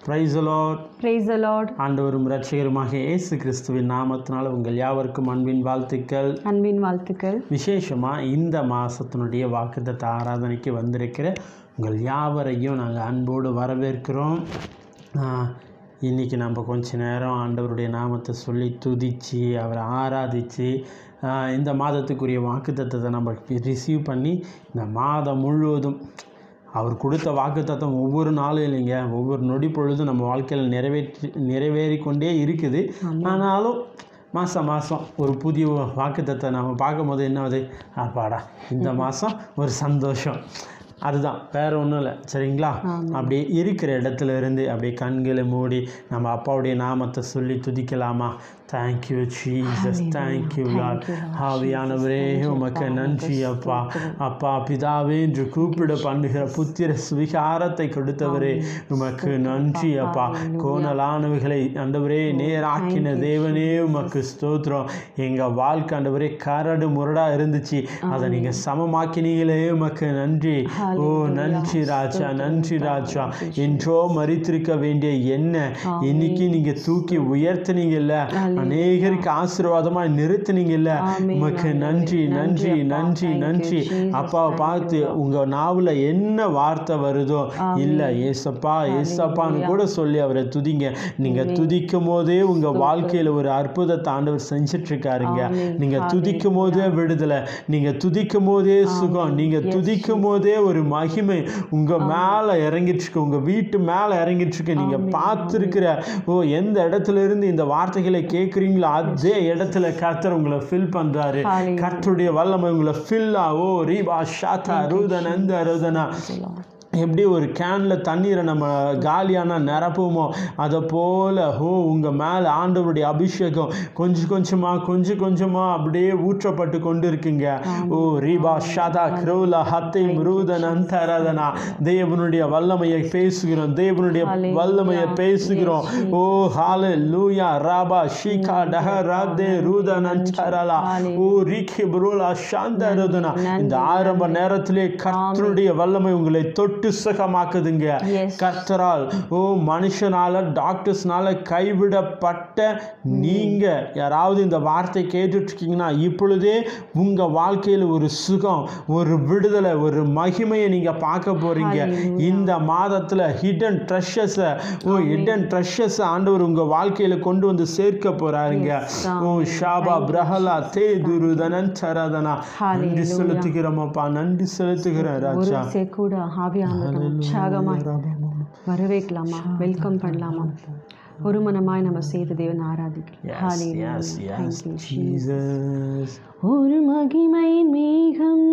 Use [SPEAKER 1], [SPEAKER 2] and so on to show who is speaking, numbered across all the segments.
[SPEAKER 1] Price Lord
[SPEAKER 2] Praise the Lord.
[SPEAKER 1] ஆண்டவரும் இரட்சகருமாக இயேசு கிறிஸ்துவின் நாமத்தினால் உங்கள் யாவருக்கும் அன்பின் வாழ்த்துக்கள்
[SPEAKER 2] அன்பின் வாழ்த்துக்கள்
[SPEAKER 1] விசேஷமாக இந்த மாதத்தினுடைய வாக்குத்தத்த ஆராதனைக்கு வந்திருக்கிற உங்கள் யாவரையும் நாங்கள் அன்போடு வரவேற்கிறோம் ஆஹ், இன்னைக்கு நம்ம கொஞ்ச நேரம் ஆண்டவருடைய நாமத்தை சொல்லி துதித்து அவரை ஆராதித்து ஆஹ், இந்த மாதத்துக்குரிய வாக்குத்தத்தத்தை நம்ம ரிசீவ் பண்ணி இந்த மாதம் முழுவதும் அவர் கொடுத்த வாக்குத்தத்தம் ஒவ்வொரு நாளும் இல்லைங்க ஒவ்வொரு நொடி பொழுதும் நம்ம வாழ்க்கையில் நிறைவேற்றி நிறைவேறி கொண்டே இருக்குது ஆனாலும் மாதம் மாதம் ஒரு புதிய வாக்குத்தத்தை நம்ம பார்க்கும்போது என்ன ஆகுது அப்பாடா இந்த மாதம் ஒரு சந்தோஷம் அதுதான் வேற ஒன்றும் இல்லை சரிங்களா அப்படியே இருக்கிற இடத்துல இருந்து அப்படியே கண்களை மூடி நம்ம அப்பாவுடைய நாமத்தை சொல்லி துதிக்கலாமா தேங்க்யூ ஜீசஸ் தேங்க்யூ லார்ட் ஆவியானவரே உமக்கு நன்றி அப்பா அப்பா பிதாவே என்று கூப்பிட பண்ணுகிற புத்திர சுவிகாரத்தை கொடுத்தவரே உமக்கு நன்றி அப்பா கோணலானவைகளை ஆண்டவரே நேராக்கின தேவனே உமக்கு ஸ்தோத்திரம் எங்கள் வாழ்க்கை ஆண்டவரே கரடு முரடா இருந்துச்சு அதை நீங்கள் சமமாக்கினீங்களே உமக்கு நன்றி ஓ நன்றி ராஜா நன்றி ராஜா என்றோ மறித்திருக்க வேண்டிய என்ன இன்னைக்கு நீங்கள் தூக்கி உயர்த்தினீங்கல்ல அநேகருக்கு ஆசீர்வாதமாக நிறுத்தினீங்கல்ல உமக்கு நன்றி நன்றி நன்றி நன்றி அப்பாவை பார்த்து உங்கள் நாவில் என்ன வார்த்தை வருதோ இல்லை ஏசப்பா ஏசப்பான்னு கூட சொல்லி அவரை துதிங்க நீங்கள் துதிக்கும் போதே உங்கள் வாழ்க்கையில் ஒரு அற்புதத்தை ஆண்டவர் செஞ்சிட்ருக்காருங்க நீங்கள் துதிக்கும் போதே விடுதலை நீங்கள் துதிக்கும் போதே சுகம் நீங்கள் துதிக்கும் போதே ஒரு மகிமை உங்கள் மேலே இறங்கிட்டுருக்கு உங்கள் வீட்டு மேலே இறங்கிட்டுருக்கு நீங்கள் பார்த்துருக்கிற ஓ எந்த இடத்துல இருந்து இந்த வார்த்தைகளை கேட்குறீங்களோ அதே இடத்துல கர்த்தர் உங்களை ஃபில் பண்ணுறாரு கர்த்தருடைய வல்லமை உங்களை ஃபில் ஓ ரீபா ஷாத்தா ரூதன் அந்த ரூதனா எப்படி ஒரு கேனில் தண்ணீரை நம்ம காலியான நிரப்புமோ அதை போல் ஹோ உங்கள் மேலே ஆண்டவருடைய அபிஷேகம் கொஞ்சம் கொஞ்சமாக கொஞ்சம் கொஞ்சமாக அப்படியே ஊற்றப்பட்டு கொண்டு இருக்குங்க ஓ ரீபா ஷதா க்ரௌலா ஹத்தை மிருதன் அந்தரதனா தேவனுடைய வல்லமையை பேசுகிறோம் தேவனுடைய வல்லமையை பேசுகிறோம் ஓ ஹால லூயா ராபா ஷீகா டஹ ராதே ரூதன் அந்தரலா ஓ ரீகி புரோலா சாந்த ரதனா இந்த ஆரம்ப நேரத்திலே கர்த்தருடைய வல்லமை உங்களை தொட்டு சுகமாக்குதுங்க
[SPEAKER 2] Yes.
[SPEAKER 1] கர்த்தரால் ஓ மனுஷனால டாக்டர்ஸ்னால கைவிடப்பட்ட நீங்க யாராவது இந்த வார்த்தை கேட்டுட்டு இருக்கீங்கன்னா இப்பொழுதே உங்க வாழ்க்கையில் ஒரு சுகம் ஒரு விடுதலை ஒரு மகிமையை நீங்க பார்க்க போறீங்க இந்த மாதத்துல ஹிடன் ட்ரெஷஸை ஓ ஹிடன் ட்ரெஷஸை ஆண்டவர் உங்க வாழ்க்கையில கொண்டு வந்து சேர்க்க போறாருங்க ஓ ஷாபா பிரஹலா தே துருதனன் சரதனா நன்றி செலுத்துகிறோமப்பா நன்றி செலுத்துகிறேன்
[SPEAKER 2] ஒரு
[SPEAKER 1] ராஜா
[SPEAKER 2] விசை கூட ஆவியானவர் உற்சாகமாய் வரவேற்கலாமா வெல்கம் பண்ணலாமா ஒரு மனமாய் நம்ம செய்து தேவன் ஆராதிக்கலாம் Hallelujah.
[SPEAKER 1] Yes, yes,
[SPEAKER 2] Thank you, Jesus.
[SPEAKER 1] Jesus.
[SPEAKER 2] ஒரு மகிமையின் மேகம்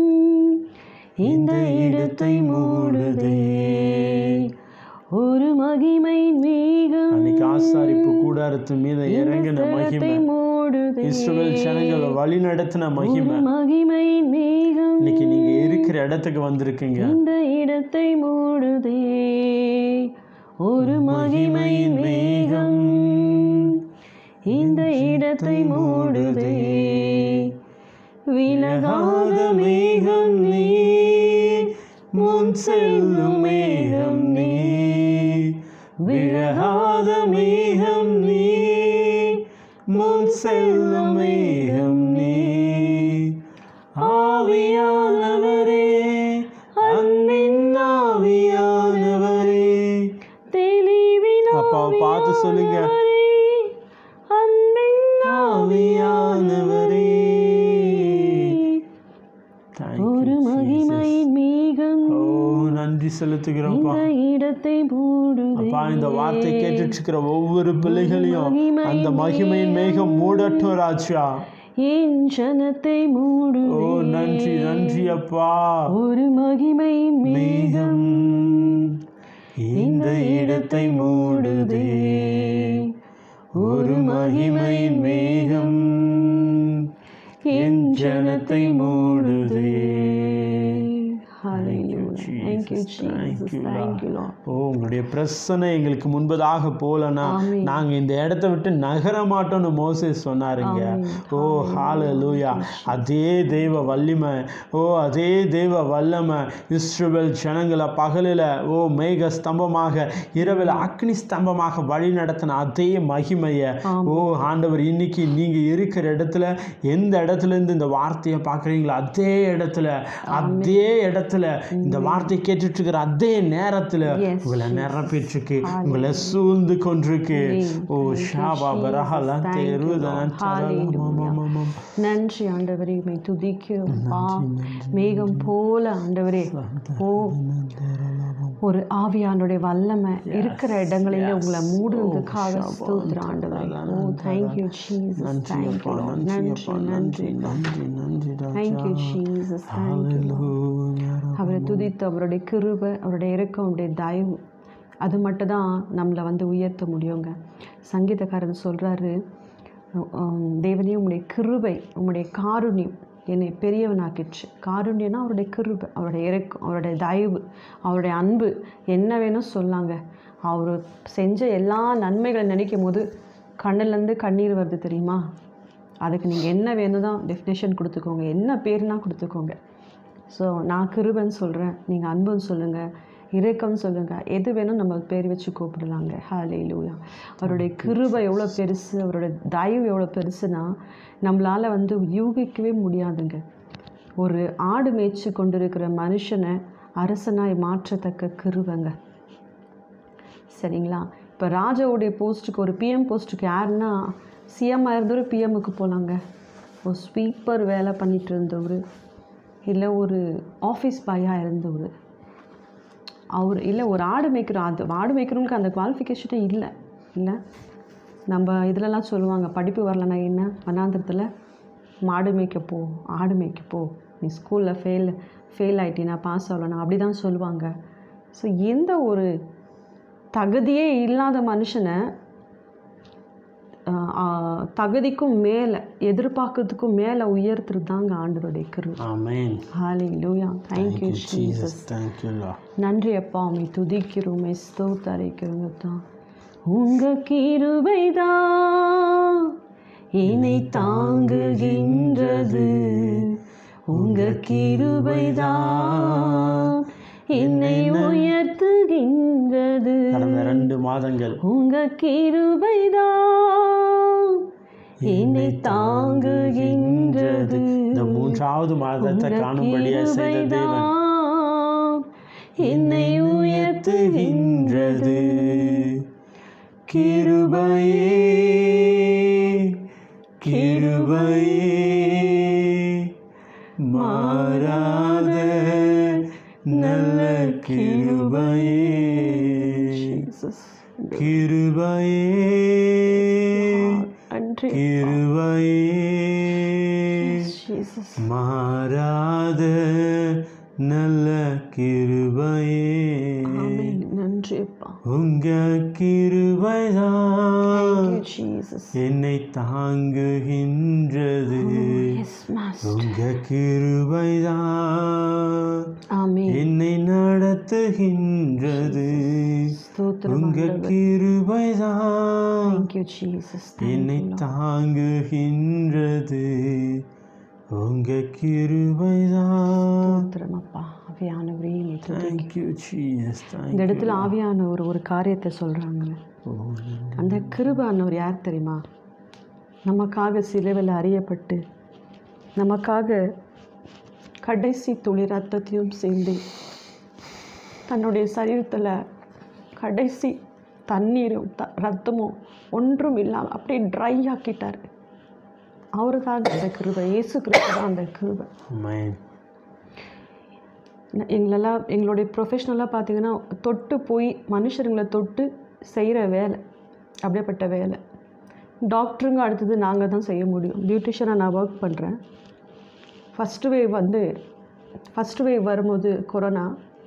[SPEAKER 2] இந்த இடத்தை மூடுதே ஒரு மகிமையின் மேகம்
[SPEAKER 1] அன்னைக்கு ஆசாரிப்பு கூடாரத்து மீது இறங்கின மகிமை
[SPEAKER 2] மூடுதே
[SPEAKER 1] இஸ்ரவேல் ஜனங்களை வழி நடத்தின மகிமை
[SPEAKER 2] ஒரு மகிமையின் மேகம்
[SPEAKER 1] இன்னைக்கு நீங்க இருக்கிற இடத்துக்கு வந்திருக்கீங்க
[SPEAKER 2] இந்த இடத்தை மூடுதே ஒரு மகிமையின் மேகம் இந்த இடத்தை மூடுதே விலகாத மேகம் நீ முன் செல்லும் மேகம் நீ விலகாத மேகம் நீ முன் செல்லும் மேகம் நீ ஆவியானவரே அன்பின் ஆவியானவரே தெளிவின்
[SPEAKER 1] அப்பாவை பார்த்து சொல்லுங்க
[SPEAKER 2] அன்பின்
[SPEAKER 1] ஆவியானவரே Thank
[SPEAKER 2] ஒரு
[SPEAKER 1] you, Jesus.
[SPEAKER 2] மகிமையின் மேகம்
[SPEAKER 1] ஓ நன்றி செலுத்துகிறோம்ப்பா
[SPEAKER 2] இந்த இடத்தை மூடுதே
[SPEAKER 1] அப்பா இந்த வார்த்தை கேட்டுட்டு இருக்கிற ஒவ்வொரு பிள்ளைகளையும் அந்த மகிமையின் மேகம் மூடட்டும் ராஜா
[SPEAKER 2] என் ஜனத்தை மூடுதே
[SPEAKER 1] ஓ நன்றி நன்றி அப்பா
[SPEAKER 2] ஒரு மகிமையின் மேகம்
[SPEAKER 1] மேகம் இந்த இடத்தை மூடுதே ஒரு மகிமையின் மேகம் என் ஜனத்தை மூடுதே
[SPEAKER 2] Hallelujah. Thank you,
[SPEAKER 1] Jesus. Thank
[SPEAKER 2] Jesus.
[SPEAKER 1] you,
[SPEAKER 2] Thank you,
[SPEAKER 1] Lord.
[SPEAKER 2] Lord.
[SPEAKER 1] ஓ உங்களுடைய பிரச்சனை எங்களுக்கு முன்பதாக போலனா
[SPEAKER 2] ஆமென்.
[SPEAKER 1] நாங்க இந்த இடத்த விட்டு நகர மாட்டோம்னு மோசஸ் சொன்னாருங்க ஓ ஹalleluya அதே தெய்வ வல்லிமை ஓ அதே தெய்வ வல்லமை இஸ்ரவேல் ஜனங்களை பகலில் ஓ மேக ஸ்தம்பமாக இரவில் அக்னி ஸ்தம்பமாக வழி நடத்தின அதே மகிமையை ஓ ஆண்டவர் இன்னைக்கு நீங்க இருக்கிற இடத்துல எந்த இடத்துல இருந்து இந்த வார்த்தையை பார்க்குறீங்களோ அதே இடத்துல அதே இடத்துல இந்த வார்த்தையை கேட்டுட்டு இருக்கிற அதே நேரத்துல
[SPEAKER 2] Yes,
[SPEAKER 1] உங்களை நிரப்பிட்டுருக்கு உங்களை சூழ்ந்து கொண்டிருக்கு ஓ ஷாபா பரஹலா தேருதன்
[SPEAKER 2] நன்றி ஆண்டவரே உம்மை துதிக்கிறோம் பா மேகம் போல ஆண்டவரே ஓ ஒரு ஆவியானுடைய வல்லமை இருக்கிற இடங்களில உங்களை மூடுவதற்காக ஸ்தோத்திர ஆண்டவரே ஓ தேங்க்யூ ஜீசஸ் தேங்க்யூ நன்றி நன்றி
[SPEAKER 1] நன்றி நன்றி
[SPEAKER 2] தேங்க்யூ ஜீசஸ் தேங்க்யூ அவரை துதித்து அவருடைய கிருபை அவருடைய இறக்கம் அவருடைய தயவு அது மட்டும் தான் நம்மளை வந்து உயர்த்த முடியுங்க சங்கீதக்காரன் சொல்கிறாரு தேவனே உம்முடைய கிருபை உம்முடைய காருண்யம் என்னை பெரியவனாக்கிடுச்சு காருண்யம்னா அவருடைய கிருபை அவருடைய இறக்கம் அவருடைய தயவு அவருடைய அன்பு என்ன வேணும் சொல்லாங்க அவர் செஞ்ச எல்லா நன்மைகளை நினைக்கும் போது கண்ணுலேருந்து கண்ணீர் வருது தெரியுமா அதுக்கு நீங்கள் என்ன வேணும் தான் டெஃபினேஷன் கொடுத்துக்கோங்க என்ன பேர்னா கொடுத்துக்கோங்க ஸோ நான் கிருபன்னு சொல்கிறேன் நீங்கள் அன்புன்னு சொல்லுங்கள் இரக்கம்னு சொல்லுங்கள் எது வேணும் நம்ம பேர் வச்சு கூப்பிடலாங்க ஹாலே லூயா அவருடைய கிருபை எவ்வளோ பெருசு அவருடைய தயவு எவ்வளோ பெருசுனா நம்மளால் வந்து யூகிக்கவே முடியாதுங்க ஒரு ஆடு மேய்ச்சி கொண்டிருக்கிற மனுஷனை அரசனாய் மாற்றத்தக்க கிருபைங்க சரிங்களா இப்போ ராஜாவுடைய போஸ்ட்டுக்கு ஒரு பிஎம் போஸ்ட்டுக்கு யாருன்னா சிஎம்மாக இருந்தவர் பிஎம்முக்கு போகலாங்க ஒரு ஸ்வீப்பர் வேலை பண்ணிட்டு இருந்தவர் இல்லை ஒரு ஆஃபீஸ் பாயாக இருந்தவர் அவர் இல்லை ஒரு ஆடு மேய்க்கிறோம் அது ஆடு மேய்க்கிறவங்களுக்கு அந்த குவாலிஃபிகேஷனே இல்லை இல்லை நம்ம இதிலலாம் சொல்லுவாங்க படிப்பு வரலனா என்ன வண்ணாந்திரத்தில் மாடு மேய்க்க போ ஆடு மேய்க்க போ நீ ஸ்கூலில் ஃபெயில் ஃபெயில் ஆகிட்டினா பாஸ் ஆகலனா அப்படி தான் சொல்லுவாங்க ஸோ எந்த ஒரு தகுதியே இல்லாத மனுஷனை ஆஹ், ஆஹ், தகுதிக்கும் மேலே எதிர்பார்க்கறதுக்கும் மேலே உயர்த்துறது தாங்க ஆண்டவருடைய கிரு
[SPEAKER 1] amen
[SPEAKER 2] hallelujah thank you Jesus
[SPEAKER 1] Jesus thank you லா
[SPEAKER 2] நன்றி அப்பா உம்மை துதிக்கிறோம் ஸ்தோத்தரிக்கிறோங்க தான் உங்க கிருபைதான் என்னை தாங்குகின்றது உங்க கிருபைதான் என்னை உயர்த்துகின்றது
[SPEAKER 1] கடந்த ரெண்டு மாதங்கள்
[SPEAKER 2] உங்க கிருபைதான் என்னை தாங்குகின்றது
[SPEAKER 1] இந்த மூன்றாவது மாதத்தை காணும்படியா செய்த தேவன்
[SPEAKER 2] கிருபைதான் என்னை உயர்த்துகின்றது
[SPEAKER 1] கிருபையே கிருபையே மாறாத நல்ல கிருபையே
[SPEAKER 2] Jesus.
[SPEAKER 1] கிருபையே
[SPEAKER 2] நன்றி
[SPEAKER 1] கிருபையே
[SPEAKER 2] Jesus.
[SPEAKER 1] மாறாத நல்ல கிருபையே
[SPEAKER 2] ஆமென். நன்றி அப்பா
[SPEAKER 1] உங்க கிருபைதான்
[SPEAKER 2] Thank you, Jesus.
[SPEAKER 1] என்னை தாங்குகின்றது
[SPEAKER 2] Yes, Master.
[SPEAKER 1] உங்க கிருபைதான்
[SPEAKER 2] ஆமென்.
[SPEAKER 1] என்னை நடத்துகின்றது
[SPEAKER 2] ஸ்தோத்திரம்
[SPEAKER 1] உங்க
[SPEAKER 2] ஆண்டவரே.
[SPEAKER 1] கிருபைதான்
[SPEAKER 2] Thank you, Jesus. Thank
[SPEAKER 1] என்னை
[SPEAKER 2] you, Lord.
[SPEAKER 1] தாங்குகின்றது உங்க கிருபைதான்
[SPEAKER 2] ஸ்தோத்திரம் அப்பா ஆவியானவரே உம்மை துதி-
[SPEAKER 1] தேங்க்யூ ஜீசஸ்
[SPEAKER 2] இந்த
[SPEAKER 1] தேங்க்யூ
[SPEAKER 2] இடத்துல ஆவியானவர் ஒரு காரியத்தை சொல்றாங்க அந்த கிருபானவர் யார் தெரியுமா நமக்காக சிலுவையில் அறியப்பட்டு நமக்காக கடைசி துளி ரத்தத்தையும் சேர்ந்து தன்னுடைய சரீரத்தில் கடைசி தண்ணீரும் த ரத்தமும் ஒன்றும் இல்லாமல் அப்படியே ட்ரை ஆக்கிட்டார் அவரு தான் அந்த கிருபை இயேசு கிருபை தான் அந்த கிருபை
[SPEAKER 1] ஆமென்
[SPEAKER 2] ந- எங்களெல்லாம் எங்களுடைய ப்ரொஃபஷ்னலாக பார்த்தீங்கன்னா தொட்டு போய் மனுஷருங்களை தொட்டு செய்கிற வேலை அப்படியேப்பட்ட வேலை டாக்டருங்க அடுத்தது நாங்கள் தான் செய்ய முடியும் பியூட்டிஷியனாக நான் ஒர்க் பண்ணுறேன் ஃபஸ்ட்டு வேவ் வந்து ஃபஸ்ட்டு வேவ் வரும்போது கொரோனா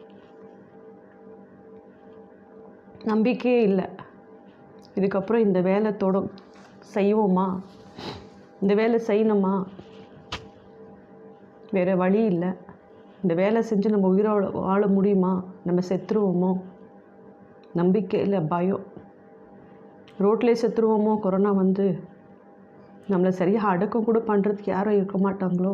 [SPEAKER 2] நம்பிக்கையே இல்லை இதுக்கப்புறம் இந்த வேலை தொடும் செய்வோமா இந்த வேலை செய்யணுமா வேறு வழி இல்லை இந்த வேலை செஞ்சு நம்ம உயிரோட வாழ முடியுமா நம்ம செத்துருவோமோ நம்பிக்கை இல்லை பயம் ரோட்லேயே செத்துருவோமோ கொரோனா வந்து நம்மளை சரியாக அடக்கம் கூட பண்ணுறதுக்கு யாரும் இருக்க மாட்டாங்களோ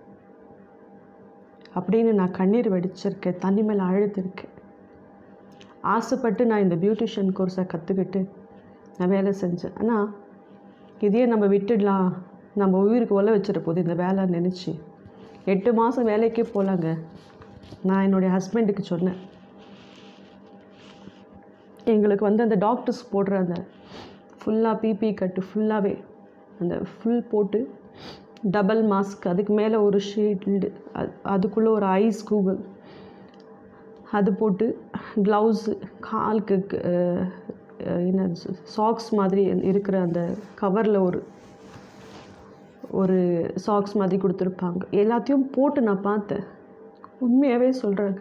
[SPEAKER 2] அப்படின்னு நான் கண்ணீர் வெடிச்சிருக்கேன் தண்ணி மேலே அழுத்திருக்கேன் ஆசைப்பட்டு நான் இந்த பியூட்டிஷியன் கோர்ஸை கற்றுக்கிட்டு நான் வேலை செஞ்சேன் ஆனால் இதையே நம்ம விட்டுடலாம் நம்ம உயிருக்கு ஒல வச்சிட போகுது இந்த வேலை நினச்சி எட்டு மாதம் வேலைக்கே போகலாங்க நான் என்னுடைய ஹஸ்பண்டுக்கு சொன்னேன் எங்களுக்கு வந்து அந்த டாக்டர்ஸ் போடுற அந்த ஃபுல்லாக பிபி கட்டு ஃபுல்லாகவே அந்த ஃபுல் போட்டு டபுள் மாஸ்க் அதுக்கு மேலே ஒரு ஷீல்டு அதுக்குள்ளே ஒரு ஐஸ் கூகுள் அது போட்டு க்ளவுஸு காலுக்கு அஹ், அஹ், என்ன சாக்ஸ் மாதிரி இருக்கிற அந்த கவரில் ஒரு ஒரு சாக்ஸ் மாதிரி கொடுத்துருப்பாங்க எல்லாத்தையும் போட்டு நான் பார்த்தேன் உண்மையாகவே சொல்கிறேங்க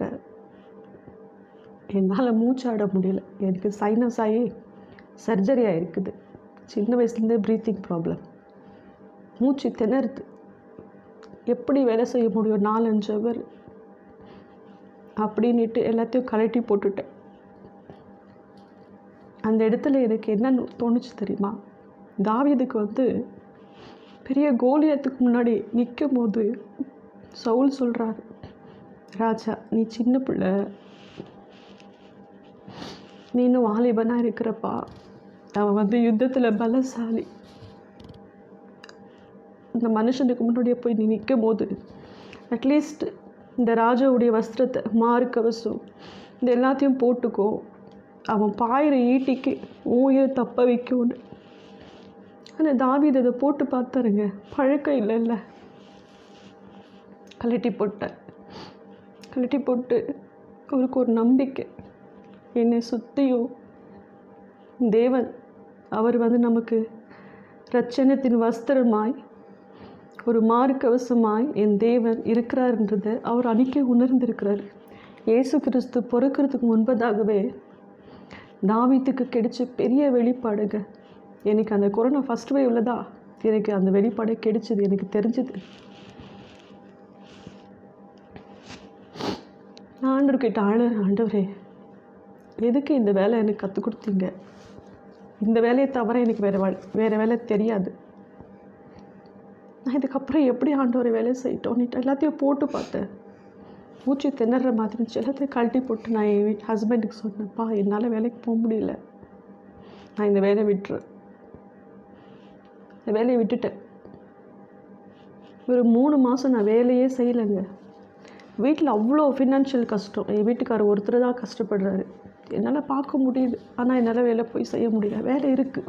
[SPEAKER 2] என்னால் மூச்சாட முடியல எனக்கு சைனஸ் ஆகி சர்ஜரி ஆகிருக்குது சின்ன வயசுலேருந்தே ப்ரீத்திங் ப்ராப்ளம் மூச்சு திணறுது எப்படி வேலை செய்ய முடியும் நாலஞ்சு அவர் அப்படின்ட்டு எல்லாத்தையும் கழட்டி போட்டுட்டேன் அந்த இடத்துல எனக்கு என்ன தோணுச்சு தெரியுமா தாவீதுக்கு வந்து பெரிய கோலியத்துக்கு முன்னாடி நிற்கும் போது சவுல் சொல்கிறாரு ராஜா நீ சின்ன பிள்ளை நீ இன்னும் வாலிபனாக இருக்கிறப்பா அவன் வந்து யுத்தத்தில் பலசாலி இந்த மனுஷனுக்கு முன்னாடியே போய் நீ நிற்கும் போது அட்லீஸ்ட் இந்த ராஜாவுடைய வஸ்திரத்தை மாறு கவசம் இந்த எல்லாத்தையும் போட்டுக்கோ அவன் பாயிற ஈட்டிக்கு உன் உயிரை தப்ப வைக்கும்னு ஆனால் தாவீது அதை போட்டு பார்த்தாருங்க பழக்கம் இல்லைல்ல கழட்டி போட்டேன் கழட்டி போட்டு அவருக்கு ஒரு நம்பிக்கை என்னை சுற்றியும் தேவன் அவர் வந்து நமக்கு ரட்சணத்தின் வஸ்திரமாய் ஒரு மார்க்கவசமாய் என் தேவன் இருக்கிறார்ன்றதை அவர் அன்றைக்கே உணர்ந்திருக்கிறார் இயேசு கிறிஸ்து பிறக்கிறதுக்கு முன்பதாகவே தாவீதுக்கு கிடைச்ச பெரிய வெளிப்பாடுங்க எனக்கு அந்த கொரோனா ஃபஸ்ட் வேவ்ல தான் எனக்கு அந்த வெளிப்பாடே கிடைச்சது எனக்கு தெரிஞ்சது நான் ஆண்டவர்கிட்ட ஆளர் ஆண்டவரே எதுக்கு இந்த வேலை எனக்கு கற்றுக் கொடுத்தீங்க இந்த வேலையை தவிர எனக்கு வேறு வேலை வேறு வேலை தெரியாது நான் இதுக்கப்புறம் எப்படி ஆண்டவரை வேலை செய்யிட்டோன்னுட்டு எல்லாத்தையும் போட்டு பார்த்தேன் மூச்சு திணற மாதிரி இருந்துச்சு எல்லாத்தையும் கழட்டி போட்டு நான் என் ஹஸ்பண்டுக்கு சொன்னேன்ப்பா என்னால் வேலைக்கு போக முடியல நான் இந்த வேலையை விட்டுறேன் இந்த வேலையை விட்டுட்டேன் ஒரு மூணு மாதம் நான் வேலையே செய்யலைங்க வீட்டில் அவ்வளோ ஃபினான்ஷியல் கஷ்டம் என் வீட்டுக்காரர் ஒருத்தர் தான் கஷ்டப்படுறாரு என்னால் பார்க்க முடியுது ஆனால் என்னால் வேலை போய் செய்ய முடியல வேலை இருக்குது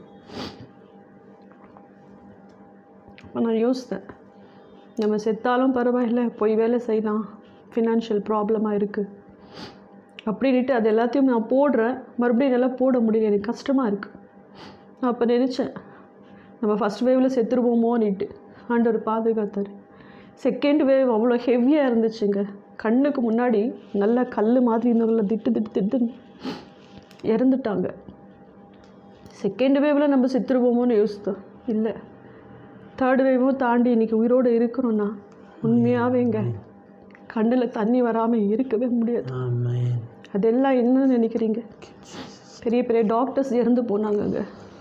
[SPEAKER 2] அப்போ நான் யோசித்தேன் நம்ம செத்தாலும் பரவாயில்ல போய் வேலை செய்யலாம் ஃபினான்ஷியல் ப்ராப்ளமாக இருக்குது அப்படின்ட்டு அது எல்லாத்தையும் நான் போடுறேன் மறுபடியும் என்னால் போட முடியல எனக்கு கஷ்டமாக இருக்குது நான் அப்போ நினச்சேன் நம்ம ஃபஸ்ட் வேவில் செத்துருவோமோன்னுட்டு ஆண்டவர் பாதுகாத்தார் செகண்ட் வேவ் அவ்வளோ ஹெவியாக இருந்துச்சுங்க கண்ணுக்கு முன்னாடி நல்ல கல் மாதிரி இருந்தவங்கள திட்டு திட்டு திட்டுன்னு இறந்துட்டாங்க செகண்ட் வேவில் நம்ம செத்துருவோமோன்னு யோசித்தோம் இல்லை தேர்ட் வேவும் தாண்டி இன்றைக்கி உயிரோடு இருக்கிறோன்னா உண்மையாகவேங்க கண்ணில் தண்ணி வராமல் இருக்கவே முடியாது
[SPEAKER 1] ஆமென்
[SPEAKER 2] அதெல்லாம் என்ன நினைக்கிறீங்க பெரிய பெரிய டாக்டர்ஸ் இறந்து போனாங்கங்க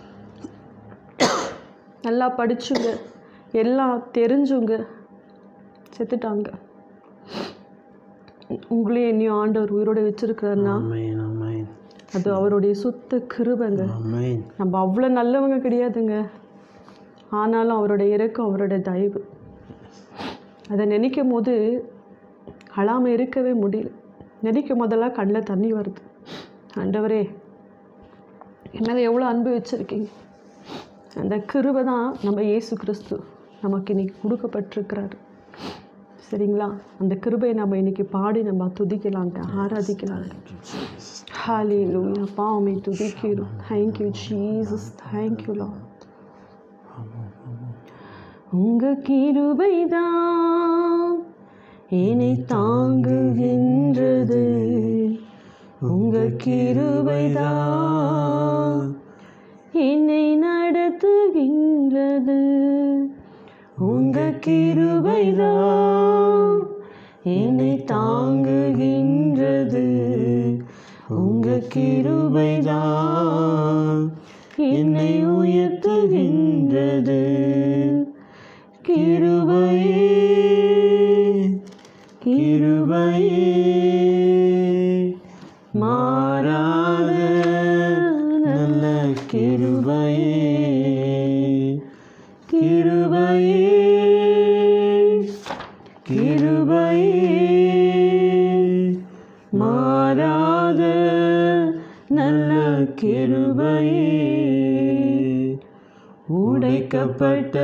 [SPEAKER 2] நல்லா படிச்சுங்க எல்லாம் தெரிஞ்சுங்க செத்துட்டாங்க உங்களையும் என்னையும் ஆண்டவர் உயிரோட வச்சிருக்கிறாருன்னா
[SPEAKER 1] ஆமென் ஆமென்
[SPEAKER 2] அது அவருடைய சுத்த கிருபைங்க
[SPEAKER 1] ஆமென்
[SPEAKER 2] நம்ம அவ்வளோ நல்லவங்க கிடையாதுங்க ஆனாலும் அவருடைய இரக்கம் அவருடைய தயவு அதை நினைக்கும் போது அழாமல் இருக்கவே முடியல நினைக்கும் போதெல்லாம் கண்ணில் தண்ணி வருது ஆண்டவரே என் மேலே எவ்வளோ அன்பு வச்சுருக்கீங்க அந்த கிருபை தான் நம்ம இயேசு கிறிஸ்து நமக்கு இன்னைக்கு கொடுக்கப்பட்டிருக்கிறாரு சரிங்களா அந்த கிருபையை நம்ம இன்னைக்கு பாடி நம்ம துதிக்கலாங்க ஆராதிக்கலாங்க ஹாலே லூயா பாவமை துதிக்கிறோம் தேங்க்யூ ஜீசஸ் தேங்க்யூ லா உங்க கிருபைதான் என்னை தாங்குகின்றது உங்க கிருபைதான் என்னை நடத்துகின்றது உங்க கிருபைதான் என்னை தாங்குகின்றது உங்க
[SPEAKER 1] கிருபைதான் என்னை உயர்த்துகின்றது கிருபையே கிருபையே மாறாத நல்ல கிருபையே கிருபையே கிருபையே மாறாத நல்ல கிருபையே உடைக்கப்பட்ட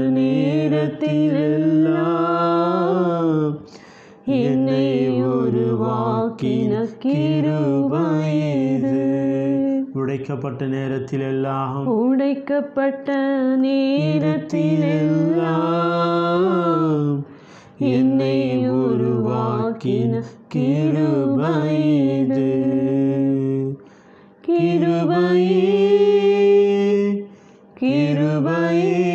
[SPEAKER 1] நேரத்திலெல்லாம் என்னை உருவாக்கின கிருபையது உடைக்கப்பட்ட நேரத்திலெல்லாம்
[SPEAKER 2] உடைக்கப்பட்ட நேரத்திலெல்லாம்
[SPEAKER 1] நேரத்திலெல்லாம் என்னை உருவாக்கின கிருபையது கிருபையே கிருபையே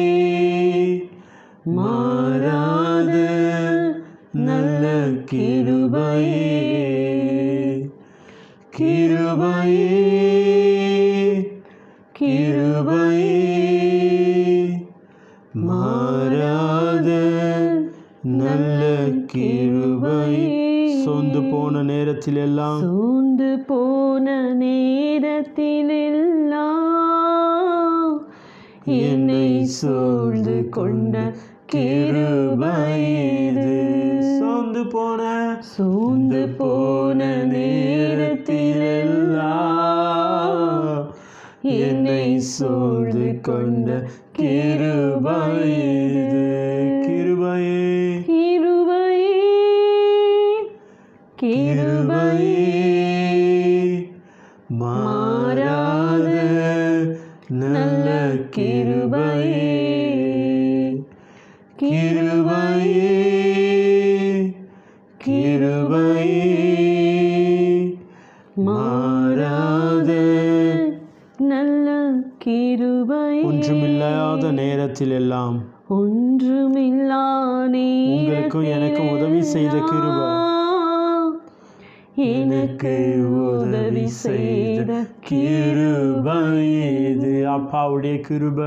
[SPEAKER 1] மாறாத நல்ல கிருபையே கிருபையே கிருபையே மாறாத நல்ல கிருபையே சொந்து போன நேரத்தில் எல்லாம்
[SPEAKER 2] சோர்ந்து போன நேரத்திலெல்லாம் என்னை சூழ்ந்து கொண்ட கிருபையது
[SPEAKER 1] சொந்து போன
[SPEAKER 2] சோர்ந்து போன நேரத்திலெல்லாம்
[SPEAKER 1] என்னை சூழ்ந்து கொண்ட கிருபையது கிருபையே
[SPEAKER 2] கிருபையே கிருபையே
[SPEAKER 1] மாறாத நல்ல கிருபையே கிருபையே கிருபையே மாறாத
[SPEAKER 2] நல்ல கிருபை
[SPEAKER 1] ஒன்றுமில்லாத நேரத்தில் எல்லாம்
[SPEAKER 2] ஒன்றுமில்லா
[SPEAKER 1] உங்களுக்கும் எனக்கும் உதவி செய்த கிருபை.
[SPEAKER 2] எனக்கு உதவி செய்த
[SPEAKER 1] கிருபையது அப்பாவுடைய கிருபை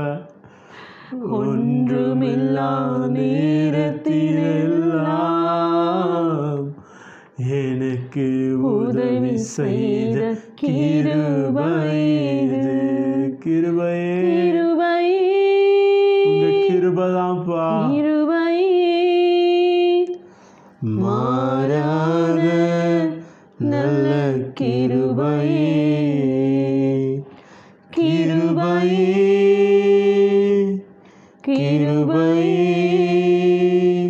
[SPEAKER 1] ஒன்றுமில்லா நேரத்திலெல்லாம் எனக்கு உதவி செய்த கிருபையது கிருபையே
[SPEAKER 2] கிருபை
[SPEAKER 1] உங்க கிருபைதான்ப்பா
[SPEAKER 2] கிருபை
[SPEAKER 1] மாறாத நல்ல கிருபையே கிருபையே கிருபையே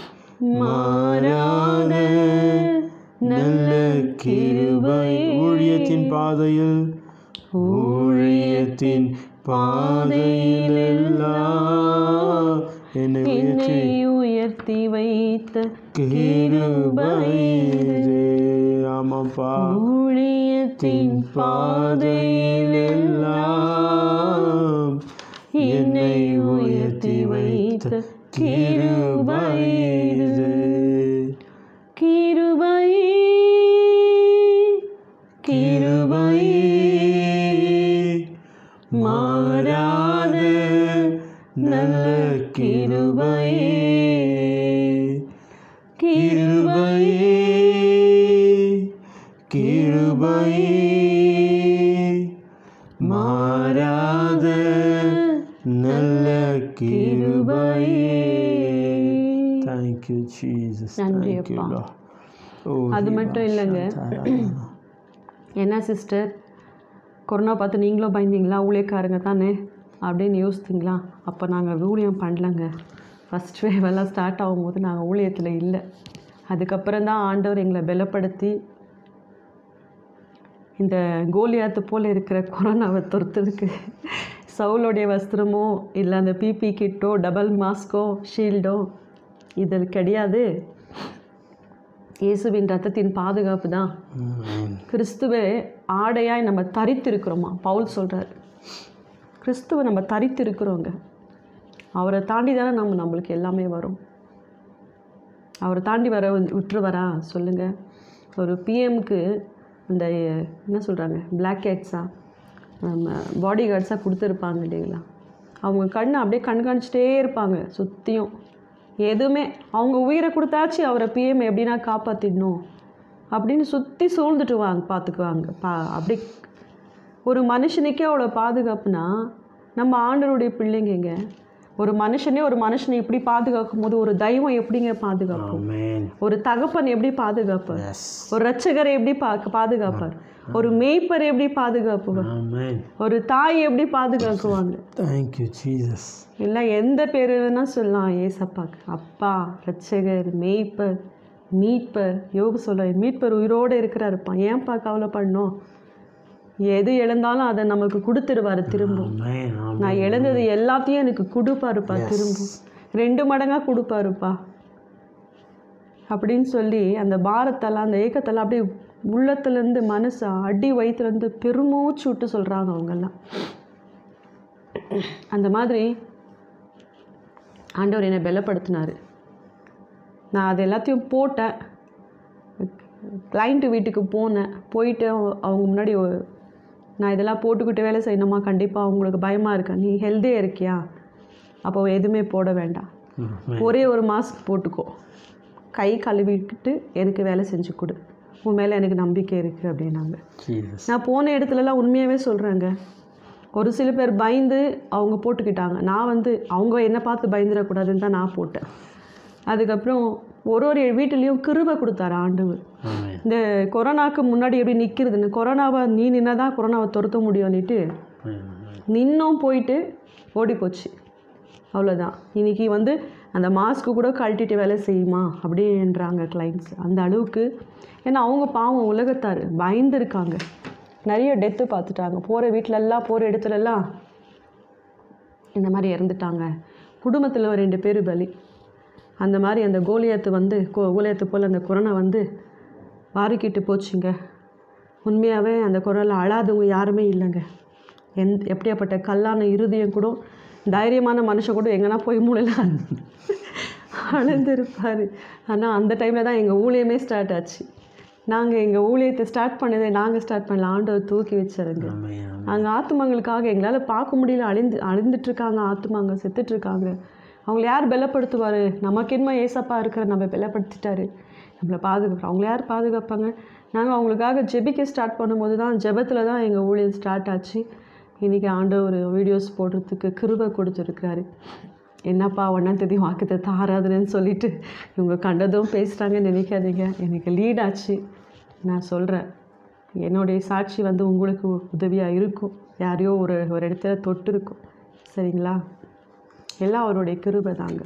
[SPEAKER 1] மாறாத நல்ல கிருபை ஊழியத்தின் பாதையில் ஊழியத்தின் பாதையில் எல்லாம் என்னை உயர்த்தி
[SPEAKER 2] என்னை உயர்த்தி வைத்த
[SPEAKER 1] கிருபையிலே ஆமாப்பா
[SPEAKER 2] ஊழியத்தின்
[SPEAKER 1] பாதையில் எல்லாம் என்னை உயர்த்தி வைத்த கிருபையிலே
[SPEAKER 2] கிருபை
[SPEAKER 1] கிருபையே மாறாத நல்ல கிருபையே கிருபையே கிருபையே மாறாத நல்ல கிருபையே தேங்க்யூ ஜீசஸ்
[SPEAKER 2] நன்றி
[SPEAKER 1] தேங்க்யூ
[SPEAKER 2] அப்பா.
[SPEAKER 1] ஓ
[SPEAKER 2] அது மட்டும் இல்லைங்க. என்ன சிஸ்டர் கொரோனா பார்த்து நீங்களும் பயந்தீங்களா ஊழியக்காரங்க தானே அப்படின்னு யோசித்தீங்களா அப்போ நாங்கள் ஊழியம் பண்ணலங்க ஃபஸ்ட் வேவெல்லாம் ஸ்டார்ட் ஆகும்போது நாங்கள் ஊழியத்தில் இல்லை அதுக்கப்புறம் தான் ஆண்டவர் எங்களை பலப்படுத்தி இந்த கோலியாத்து போல் இருக்கிற கொரோனாவை துரத்துறதுக்கு சவுளுடைய வஸ்திரமோ இல்லை அந்த பிபி கிட்டோ டபுள் மாஸ்கோ ஷீல்டோ இது கிடையாது இயேசுவின் ரத்தத்தின் பாதுகாப்பு தான் கிறிஸ்துவை ஆடையாய் நம்ம தரித்திருக்கிறோமா பவுல் சொல்கிறார் கிறிஸ்துவை நம்ம தரித்திருக்கிறோங்க அவரை தாண்டி தானே நம்ம நம்மளுக்கு எல்லாமே வரும் அவரை தாண்டி வர வந்து- விட்டுருவாரா சொல்லுங்கள் ஒரு பிஎம்க்கு அந்த என்ன சொல்கிறாங்க பிளாக் கேட்ஸா பாடி கார்ட்ஸாக கொடுத்துருப்பாங்க இல்லைங்களா அவங்க கண்ணை அப்படியே கண்காணிச்சிட்டே இருப்பாங்க சுற்றியும் எதுவுமே அவங்க உயிரை கொடுத்தாச்சு அவரை பிஎம் எப்படின்னா காப்பாற்றிடணும் அப்படின்னு சுற்றி சூழ்ந்துட்டு வாங்க பார்த்துக்குவாங்க பா அப்படி ஒரு மனுஷனுக்கே அவ்வளோ பாதுகாப்புனா நம்ம ஆண்டவருடைய பிள்ளைங்கங்க ஒரு மனுஷனே ஒரு மனுஷனை இப்படி பாதுகாக்கும் போது ஒரு தெய்வம் எப்படிங்க பாதுகாக்கும்
[SPEAKER 1] ஆமென்
[SPEAKER 2] ஒரு தகப்பன் எப்படி பாதுகாப்பார்
[SPEAKER 1] எஸ்
[SPEAKER 2] ஒரு ரட்சகரை எப்படி பா பாதுகாப்பார் ஒரு மேய்ப்பர் எப்படி பாதுகாப்புவார்
[SPEAKER 1] ஆமென்
[SPEAKER 2] ஒரு தாய் எப்படி பாதுகாக்குவாங்க
[SPEAKER 1] தேங்க்யூ ஜீசஸ்
[SPEAKER 2] இல்லை எந்த பேர் வேணால் சொல்லலாம் ஏசப்பாக்கு அப்பா ரட்சகர் மேய்ப்பர் மீட்பர் யோக சொல்ல மீட்பர் உயிரோடு இருக்கிறாருப்பா ஏன்ப்பா கவலைப்படணும் எது இழந்தாலும் அதை நமக்கு கொடுத்துருவாரு திரும்ப
[SPEAKER 1] ஆமென் ஆமென்
[SPEAKER 2] நான் இழந்தது எல்லாத்தையும் எனக்கு கொடுப்பாருப்பா திரும்ப ரெண்டு மடங்காக கொடுப்பாருப்பா அப்படின்னு சொல்லி அந்த பாரத்தெல்லாம் அந்த ஏக்கத்தெல்லாம் அப்படியே உள்ளத்துலேருந்து மனசு அடி வயிற்றுலேருந்து பெருமூச்சு விட்டு சொல்கிறாங்க அவங்கெல்லாம் அந்த மாதிரி ஆண்டவர் என்னை பலப்படுத்தினார் நான் அது எல்லாத்தையும் போட்டேன் கிளைண்ட்டு வீட்டுக்கு போனேன் போயிட்டு அவங்க- அவங்க முன்னாடி ஒ- நான் இதெல்லாம் போட்டுக்கிட்டு வேலை செய்யணுமா கண்டிப்பாக அவங்களுக்கு பயமாக இருக்கா நீ ஹெல்த்தியாக இருக்கியா அப்போ எதுவுமே போட வேண்டாம்
[SPEAKER 1] ஆமென்
[SPEAKER 2] ஒரே ஒரு மாஸ்க் போட்டுக்கோ கை கழுவிக்கிட்டு எனக்கு வேலை செஞ்சு கொடு உன் மேலே எனக்கு நம்பிக்கை இருக்குது அப்படின்னாங்க
[SPEAKER 1] ஜீசஸ்
[SPEAKER 2] நான் போன இடத்துலலாம் உண்மையாகவே சொல்கிறேங்க ஒரு சில பேர் பயந்து அவங்க போட்டுக்கிட்டாங்க நான் வந்து அவங்க என்னை பார்த்து பயந்துடக்கூடாதுன்னு தான் நான் போட்டேன் அதுக்கப்புறம் ஒரு ஒரு வீட்டுலேயும் கிருபை கொடுத்தாரு ஆண்டவர்
[SPEAKER 1] ஆமென்
[SPEAKER 2] இந்த கொரோனாக்கு முன்னாடி எப்படி நிற்கிறதுன்னு கொரோனாவை நீ நின்னா தான் கொரோனாவை துரத்த முடியும்னுட்டு
[SPEAKER 1] ஆமென் ஆமென்
[SPEAKER 2] நின்னும் போயிட்டு ஓடி போச்சு அவ்வளோதான் இன்னைக்கு வந்து அந்த மாஸ்க்கு கூட கழட்டிட்டு வேலை செய்யுமா அப்படின்றாங்க கிளைண்ட்ஸ் அந்த அளவுக்கு ஏன்னா அவங்க பாவம் உலகத்தார் பயந்துருக்காங்க நிறைய டெத்து பார்த்துட்டாங்க போகிற வீட்டிலெல்லாம் போகிற இடத்துலலாம் இந்த மாதிரி இறந்துட்டாங்க குடும்பத்தில் ஒரு ரெண்டு பேர் பலி அந்த மாதிரி அந்த கோலியாத்து வந்து கோ- கோலியாத்து போல் அந்த கொரோனா வந்து வாரிக்கிட்டு போச்சுங்க உண்மையாகவே அந்த கொரோனாவில் அழாதவங்க யாருமே இல்லைங்க எந் எப்படியாப்பட்ட கல்லான இருதயம் கூட தைரியமான மனுஷன் கூட எங்கன்னா போய் மூலையில் அழுந்திருப்பார் ஆனால் அந்த டைமில் தான் எங்கள் ஊழியமே ஸ்டார்ட் ஆச்சு நாங்கள் எங்கள் ஊழியத்தை ஸ்டார்ட் பண்ணதே நாங்கள் ஸ்டார்ட் பண்ணல ஆண்டவர் தூக்கி வச்சாருங்க
[SPEAKER 1] ஆமென் ஆமென்
[SPEAKER 2] அங்கே ஆத்துமாங்களுக்காக எங்களால் பார்க்க முடியல அழிந்து அழிந்துட்டுருக்காங்க ஆத்துமாங்க செத்துட்ருக்காங்க அவங்கள யார் பலப்படுத்துவார் நமக்கு என்ன ஏசப்பா இருக்கிற நம்ம பலப்படுத்திட்டாரு நம்மளை பாதுகாக்கிறோம் அவங்கள யார் பாதுகாப்பாங்க நாங்கள் அவங்களுக்காக ஜெபிக்க ஸ்டார்ட் பண்ணும்போது தான் ஜெபத்தில் தான் எங்கள் ஊழியம் ஸ்டார்ட் ஆச்சு இன்றைக்கி ஆண்டவர் வீடியோஸ் போடுறதுக்கு கிருபை கொடுத்துருக்காரு என்னப்பா ஒன்றாம் தேதி வாக்குத்தை தாராதுன்னு சொல்லிட்டு இவங்க கண்டதும் பேசுகிறாங்கன்னு நினைக்காதீங்க எனக்கு லீட் ஆச்சு நான் சொல்கிறேன் என்னுடைய சாட்சி வந்து உங்களுக்கு உதவியாக இருக்கும் யாரையோ ஒரு ஒரு இடத்துல தொட்டு இருக்கும் சரிங்களா எல்லாம் அவருடைய கிருபை தாங்க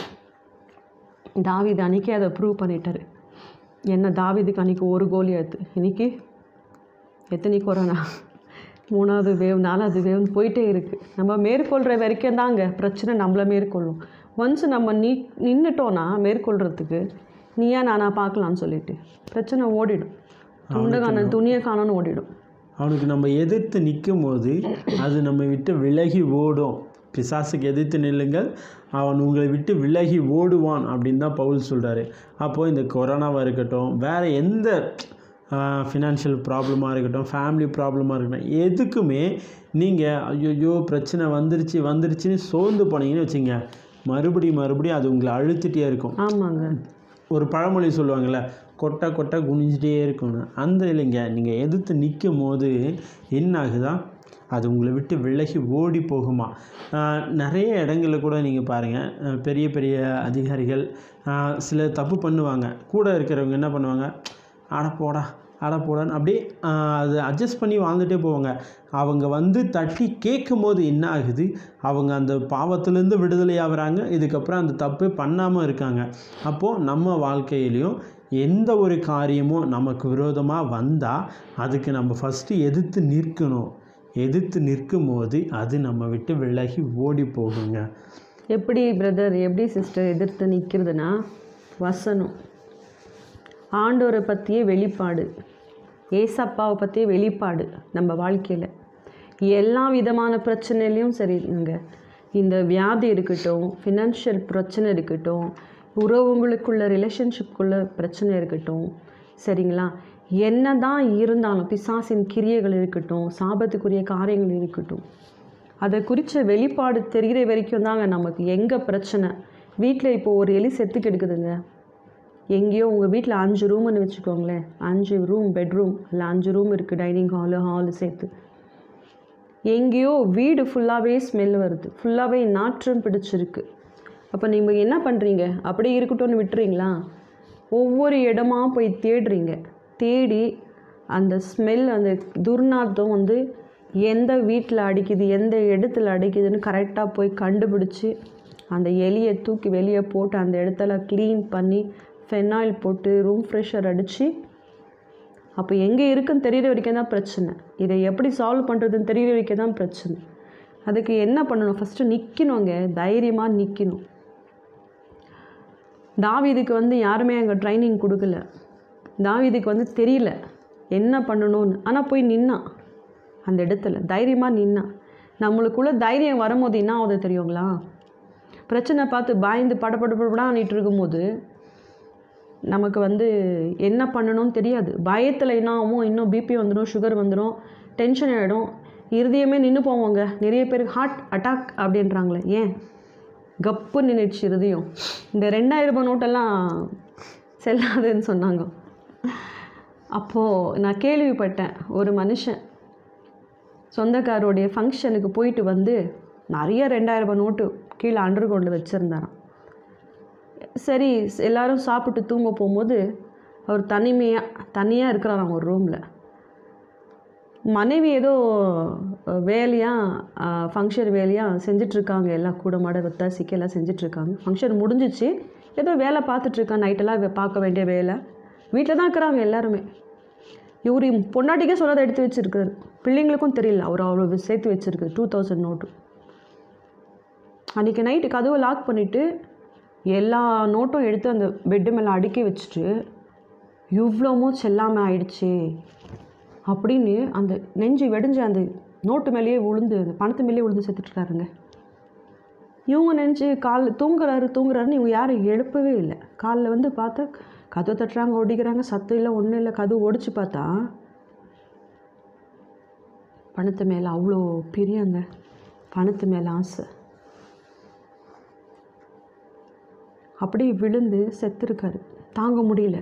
[SPEAKER 2] தாவீது அன்றைக்கே அதை ப்ரூவ் பண்ணிட்டாரு என்ன தாவீதுக்கு அன்றைக்கி ஒரு கோலி ஆத்து இன்னைக்கு எத்தனை கொரோனா மூணாவது வேவ் நாலாவது வேவ்னு போயிட்டே இருக்குது நம்ம மேற்கொள்கிற வரைக்கும் தாங்க பிரச்சனை நம்மளை மேற்கொள்ளும் ஒன்ஸ் நம்ம நீ நின்றுட்டோன்னா மேற்கொள்கிறதுக்கு நீயா நானா பார்க்கலான்னு சொல்லிட்டு பிரச்சனை ஓடிடும் துண்டை காண துணியை காணோன்னு ஓடிடும்
[SPEAKER 1] அவனுக்கு நம்ம எதிர்த்து நிற்கும் போது அது நம்ம விட்டு விலகி ஓடும் பிசாசுக்கு எதிர்த்து நில்லுங்கள் அவன் உங்களை விட்டு விலகி ஓடுவான் அப்படின்னு தான் பவுல் சொல்கிறாரு அப்போது இந்த கொரோனாவாக இருக்கட்டும் வேறு எந்த ஃபினான்ஷியல் ப்ராப்ளமாக இருக்கட்டும் ஃபேமிலி ப்ராப்ளமாக இருக்கட்டும் எதுக்குமே நீங்கள் ஐயோ பிரச்சனை வந்துருச்சு வந்துருச்சுன்னு சோர்ந்து போனீங்கன்னு வச்சுங்க மறுபடியும் மறுபடியும் அது உங்களை அழுத்திட்டே இருக்கும்
[SPEAKER 2] ஆமாங்க
[SPEAKER 1] ஒரு பழமொழி சொல்லுவாங்கள்ல கொட்டை கொட்டை குனிஞ்சிட்டே இருக்கும்னு அந்த இல்லைங்க நீங்கள் எதிர்த்து நிற்கும் போது என்ன ஆகுதா அது உங்களை விட்டு விலகி ஓடி போகுமா ஆஹ் நிறைய இடங்களில் கூட நீங்கள் பாருங்கள் பெரிய பெரிய அதிகாரிகள் ஆஹ் சில தப்பு பண்ணுவாங்க கூட இருக்கிறவங்க என்ன பண்ணுவாங்க அட போடா அட போடான்னு அப்படியே ஆஹ் அது அட்ஜஸ்ட் பண்ணி வாழ்ந்துட்டே போவாங்க அவங்க வந்து தட்டி கேட்கும் போது என்ன ஆகுது அவங்க அந்த பாவத்திலேருந்து விடுதலை ஆகுறாங்க இதுக்கப்புறம் அந்த தப்பே பண்ணாமல் இருக்காங்க அப்போது நம்ம வாழ்க்கையிலையும் எந்த ஒரு காரியமும் நமக்கு விரோதமாக வந்தால் அதுக்கு நம்ம ஃபஸ்ட்டு எதிர்த்து நிற்கணும் எதிர்த்து நிற்கும் போது அது நம்ம விட்டு விலகி ஓடி போகுங்க
[SPEAKER 2] எப்படி பிரதர் எப்படி சிஸ்டர் எதிர்த்து நிற்கிறதுனா வசனம் ஆண்டவரை பற்றிய வெளிப்பாடு ஏசப்பாவை பற்றிய வெளிப்பாடு நம்ம வாழ்க்கையில் எல்லா விதமான பிரச்சனையிலையும் சரிங்க இந்த வியாதி இருக்கட்டும் ஃபினான்ஷியல் பிரச்சனை இருக்கட்டும் உறவுங்களுக்குள்ள ரிலேஷன்ஷிப்குள்ள பிரச்சனை இருக்கட்டும் சரிங்களா என்ன தான் இருந்தாலும் பிசாசின் கிரியைகள் இருக்கட்டும் சாபத்துக்குரிய காரியங்கள் இருக்கட்டும் அதை குறித்த வெளிப்பாடு தெரிகிற வரைக்கும் தாங்க நமக்கு எங்கே பிரச்சனை வீட்டில் இப்போ ஒரு எலி செத்து கெடுக்குதுங்க எங்கேயோ உங்கள் வீட்டில் அஞ்சு ரூம்னு வச்சுக்கோங்களேன் அஞ்சு ரூம் பெட்ரூம் இல்லை அஞ்சு ரூம் இருக்குது டைனிங் ஹாலு ஹாலு சேர்த்து எங்கேயோ வீடு ஃபுல்லாகவே ஸ்மெல் வருது ஃபுல்லாகவே நாற்றம் பிடிச்சிருக்கு அப்போ நீங்கள் என்ன பண்ணுறீங்க அப்படியே இருக்கட்டும்னு விட்டுறீங்களா ஒவ்வொரு இடமா போய் தேடுறீங்க தேடி அந்த ஸ்மெல் அந்த துர்நாற்றம் வந்து எந்த வீட்டில் அடிக்குது எந்த இடத்துல அடிக்குதுன்னு கரெக்டாக போய் கண்டுபிடிச்சி அந்த எலியை தூக்கி வெளியே போட்டு அந்த இடத்துல க்ளீன் பண்ணி ஃபெனாயில் போட்டு ரூம் ஃப்ரெஷர் அடித்து அப்போ எங்கே இருக்குன்னு தெரியிற வரைக்கும் தான் பிரச்சனை இதை எப்படி சால்வ் பண்ணுறதுன்னு தெரியிற வரைக்கும் தான் பிரச்சனை அதுக்கு என்ன பண்ணணும் ஃபஸ்ட்டு நிற்கணுங்க தைரியமாக நிற்கணும் தாவீதுக்கு வந்து யாருமே அங்கே ட்ரைனிங் கொடுக்கல தாவீதுக்கு வந்து தெரியல என்ன பண்ணணும்னு ஆனால் போய் நின்னான் அந்த இடத்துல தைரியமாக நின்னான் நம்மளுக்குள்ளே தைரியம் வரும்போது என்ன ஆகுது தெரியுங்களா பிரச்சனை பார்த்து பயந்து படப்படப்படான்ட்டு இருக்கும்போது நமக்கு வந்து என்ன பண்ணணும்னு தெரியாது பயத்தில் என்ன ஆகும் இன்னும் பிபி வந்துடும் சுகர் வந்துடும் டென்ஷன் ஆகிடும் இருதயமே நின்று போவோங்க நிறைய பேருக்கு ஹார்ட் அட்டாக் அப்படின்றாங்களே ஏன் கப்பு நின்றுச்சு இருதயம் இந்த ரெண்டாயிரம் ரூபாய் நோட்டெல்லாம் செல்லாதுன்னு சொன்னாங்க அப்போது நான் கேள்விப்பட்டேன் ஒரு மனுஷன் சொந்தக்காரோடைய ஃபங்க்ஷனுக்கு போயிட்டு வந்து நிறைய ரெண்டாயிரம் ரூபாய் நோட்டு கீழே அண்டர் கொண்டு வச்சுருந்தாராம் சரி எல்லாரும் சாப்பிட்டு தூங்க போகும்போது அவர் தனிமையாக தனியாக இருக்கிறாராம் ஒரு ரூமில் மனைவி ஏதோ வேலையாக ஃபங்க்ஷன் வேலையாக செஞ்சிட்ருக்காங்க எல்லாம் கூட மாட ஒத்தாசிக்கு எல்லாம் செஞ்சிட்ருக்காங்க ஃபங்க்ஷன் முடிஞ்சிச்சு ஏதோ வேலை பார்த்துட்ருக்கான் நைட்டெல்லாம் பார்க்க வேண்டிய வேலை வீட்டில் தான் இருக்கிறாங்க எல்லாருமே இவர் பொண்டாட்டிக்கே சொல்லாத எடுத்து வச்சுருக்காரு பிள்ளைங்களுக்கும் தெரியல அவர் அவ்வளோ சேர்த்து வச்சுருக்கு டூ தௌசண்ட் நோட்டு அன்றைக்கி நைட்டு கதவை லாக் பண்ணிவிட்டு எல்லா நோட்டும் எடுத்து அந்த பெட்டு மேலே அடுக்கி வச்சுட்டு இவ்வளோமோ செல்லாமல் ஆயிடுச்சு அப்படின்னு அந்த நெஞ்சு வெடிஞ்சு அந்த நோட்டு மேலேயே விழுந்து அந்த பணத்து மேலேயே விழுந்து செத்துட்ருக்காருங்க இவங்க நினச்சி கால் தூங்குறாரு தூங்குறாருன்னு இவங்க யாரும் எழுப்பவே இல்லை காலில் வந்து பார்த்தா கதவு தட்டுறாங்க ஒடிக்கிறாங்க சத்தம் இல்லை ஒன்றும் இல்லை கதவு ஒடிச்சு பார்த்தா பணத்து மேலே அவ்வளோ பிரியங்க பணத்து மேலே ஆசை அப்படியே விழுந்து செத்துருக்காரு தாங்க முடியல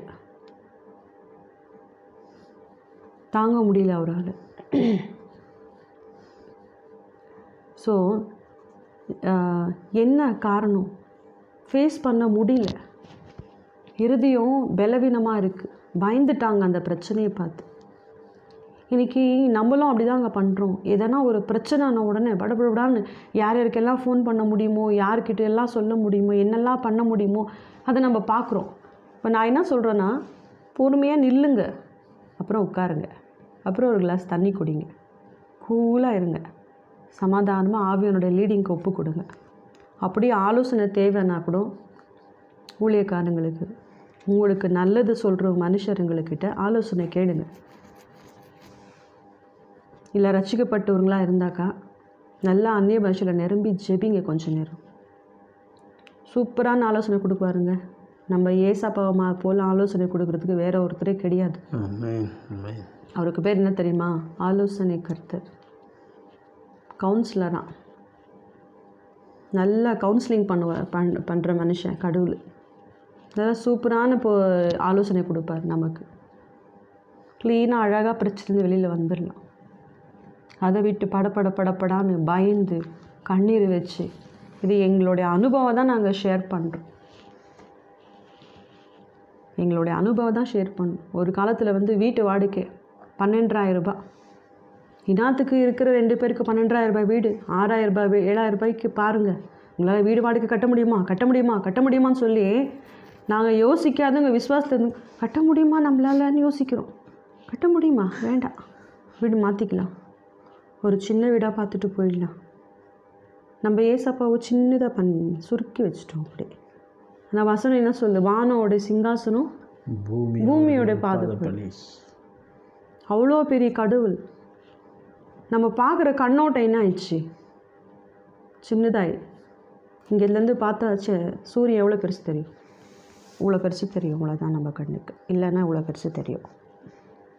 [SPEAKER 2] தாங்க முடியல அவரால் ஸோ என்ன காரணம் ஃபேஸ் பண்ண முடியல இறுதியும் பலவீனமாக இருக்குது பயந்துட்டாங்க அந்த பிரச்சனையை பார்த்து இன்றைக்கி நம்மளும் அப்படி தாங்க பண்ணுறோம் எதனா ஒரு பிரச்சனைன உடனே படபடடான்னு யார் யாருக்கெல்லாம் ஃபோன் பண்ண முடியுமோ யார்கிட்ட எல்லாம் சொல்ல முடியுமோ என்னெல்லாம் பண்ண முடியுமோ அதை நம்ம பார்க்குறோம் இப்போ நான் என்ன சொல்கிறேன்னா பொறுமையாக நில்லுங்க அப்புறம் உட்காருங்க அப்புறம் ஒரு கிளாஸ் தண்ணி குடிங்க கூலாக இருங்க சமாதானமாக ஆவியனுடைய லீடிங்க்கு ஒப்பு கொடுங்க அப்படியே ஆலோசனை தேவைன்னா கூட ஊழியக்காரங்களுக்கு உங்களுக்கு நல்லது சொல்கிற மனுஷருங்களுக்கிட்ட ஆலோசனை கேளுங்க இல்லை ரசிக்கப்பட்டவங்களாக இருந்தாக்கா நல்லா அந்நிய பாஷையில் நிரம்பி ஜெபிங்க கொஞ்ச நேரம் சூப்பரான ஆலோசனை கொடுப்பாருங்க நம்ம ஏசாப்பாவமா போல் ஆலோசனை கொடுக்கறதுக்கு வேற ஒருத்தரே கிடையாது
[SPEAKER 1] ஆமென் ஆமென்
[SPEAKER 2] அவருக்கு பேர் என்ன தெரியுமா ஆலோசனை கர்த்தர் கவுன்சிலராக நல்லா கவுன்சிலிங் பண்ணுவார் பண் பண்ணுற மனுஷன் கடவுள் நல்லா சூப்பரான இப்போ ஆலோசனை கொடுப்பார் நமக்கு க்ளீனாக அழகாக பிரச்சனை வெளியில் வந்துடலாம் அதை விட்டு படபட படப்படான்னு பயந்து கண்ணீர் வச்சு இது எங்களுடைய அனுபவம் தான் நாங்கள் ஷேர் பண்ணுறோம் எங்களுடைய அனுபவம் தான் ஷேர் பண்ணோம் ஒரு காலத்தில் வந்து வீட்டு வாடகை பன்னெண்டாயிரம் ரூபாய் இனாத்துக்கு இருக்கிற ரெண்டு பேருக்கு பன்னெண்டாயிரம் ரூபாய் வீடு ஆறாயிரம் ரூபாய் வீ- ஏழாயிரம் ரூபாய்க்கு பாருங்கள் உங்களால் வீடு வாடகை கட்ட முடியுமா கட்ட முடியுமா கட்ட முடியுமான்னு சொல்லி நாங்கள் யோசிக்காதவங்க விசுவாசத்தில் இருந்து கட்ட முடியுமா நம்மளாலன்னு யோசிக்கிறோம் கட்ட முடியுமா வேண்டாம் வீடு மாற்றிக்கலாம் ஒரு சின்ன வீடாக பார்த்துட்டு போயிடலாம் நம்ம ஏசப்பாவை சின்னதாக பண்ணி சுருக்கி வச்சிட்டோம் அப்படி ஆனால் வசனம் என்ன சொல்லு வானோட சிங்காசனம்
[SPEAKER 1] பூமி
[SPEAKER 2] பூமியோட பாதப்படி அவ்வளோ பெரிய கடவுள் நம்ம பார்க்குற கண்ணோட்டம் என்ன ஆயிடுச்சு சின்னதாய் இங்கேருந்து பார்த்தா ச்சே, சூரியன் எவ்வளோ பெருசு தெரியும் இவ்வளோ பெருசு தெரியும் இவ்வளோதான் நம்ம கண்ணுக்கு இல்லைன்னா இவ்வளோ பெருசு தெரியும்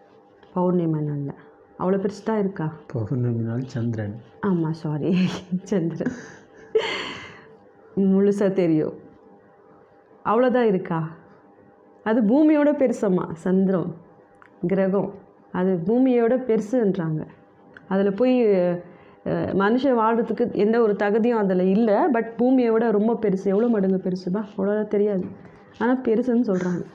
[SPEAKER 2] பௌர்ணமி நாளில் அவ்வளோ பெருசு தான் இருக்கா
[SPEAKER 1] பௌர்ணமி நாள் சந்திரன்
[SPEAKER 2] ஆமாம் சாரி சந்திரன் முழுசாக தெரியும் அவ்வளோதான் இருக்கா அது பூமியோட பெருசம்மா சந்திரம் கிரகம் அது பூமியோட பெருசுன்றாங்க அதில் போய் அஹ், மனுஷன் வாழ்கிறதுக்கு எந்த ஒரு தகுதியும் அதில் இல்லை பட் பூமியை விட ரொம்ப பெருசு எவ்வளோ மடங்கு பெருசுப்பா அவ்வளோதான் தெரியாது ஆனால் பெருசுன்னு சொல்கிறாங்க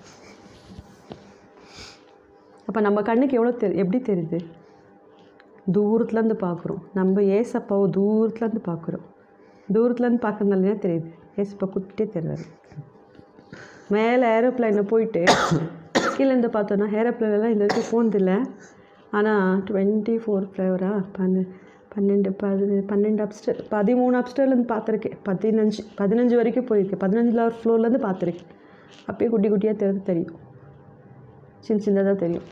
[SPEAKER 2] அப்போ நம்ம கண்ணுக்கு எவ்வளோ தெரி எப்படி தெரியுது தூரத்துலேருந்து பார்க்குறோம் நம்ம ஏசப்பாவை தூரத்துலேருந்து பார்க்குறோம் தூரத்துலேருந்து பார்க்கறதுனாலே தெரியுது ஏசப்பா குட்டியே தெரியாது மேலே ஏரோப்ளைனில் போயிட்டு கீழேருந்து பார்த்தோன்னா ஏரோப்ளைன்லாம் இந்த வரைக்கும் போனதில்லை ஆனால் டுவெண்ட்டி ஃபோர் ஃப்ளவரா பன்னு பன்னெண்டு பதி பன்னெண்டு அப்ஸ்டர் பதிமூணு அப்ஸ்டர்லேருந்து பார்த்துருக்கேன் பதினஞ்சு பதினஞ்சு வரைக்கும் போயிருக்கேன் பதினஞ்சில் ஃப்ளோர்லேருந்து பார்த்துருக்கேன் அப்படியே குட்டி குட்டியாக தெரிஞ்சு தெரியும் சின்ன சின்னதாக தெரியும்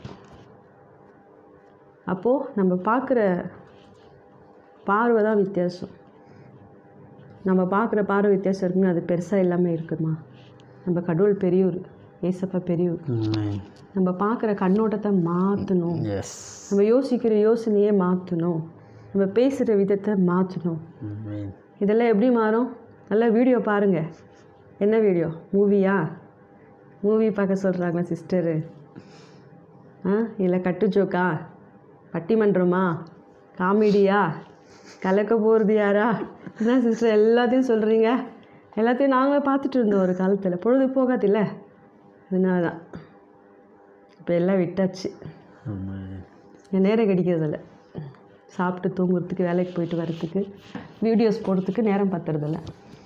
[SPEAKER 2] அப்போது நம்ம பார்க்குற பார்வை தான் வித்தியாசம் நம்ம பார்க்குற பார்வை வித்தியாசம் இருக்குன்னு அது பெருசாக எல்லாமே இருக்குமா நம்ம கடவுள் பெரியவர் ஏசப்பா பெரியவர் நம்ம பார்க்குற கண்ணோட்டத்தை மாற்றணும்
[SPEAKER 1] எஸ்
[SPEAKER 2] நம்ம யோசிக்கிற யோசனையே மாற்றணும் நம்ம பேசுகிற விதத்தை மாற்றணும் இதெல்லாம் எப்படி மாறும் நல்லா வீடியோ பாருங்கள் என்ன வீடியோ மூவியா மூவி பார்க்க சொல்கிறாங்களா சிஸ்டரு ஆ இல்லை கட்டு ஜோக்கா பட்டிமன்றமா காமெடியா கலக்க போகிறது யாரா என்ன சிஸ்டர் எல்லாத்தையும் சொல்கிறீங்க எல்லாத்தையும் நாங்களும் பார்த்துட்டு இருந்தோம் ஒரு காலத்தில் பொழுது போகாதில்ல அதனால தான் இப்போ எல்லாம் விட்டாச்சு என் நேரம் கிடைக்கிறதில்ல சாப்பிட்டு தூங்குறதுக்கு வேலைக்கு போயிட்டு வர்றதுக்கு வீடியோஸ் போடுறதுக்கு நேரம் பத்துறதில்ல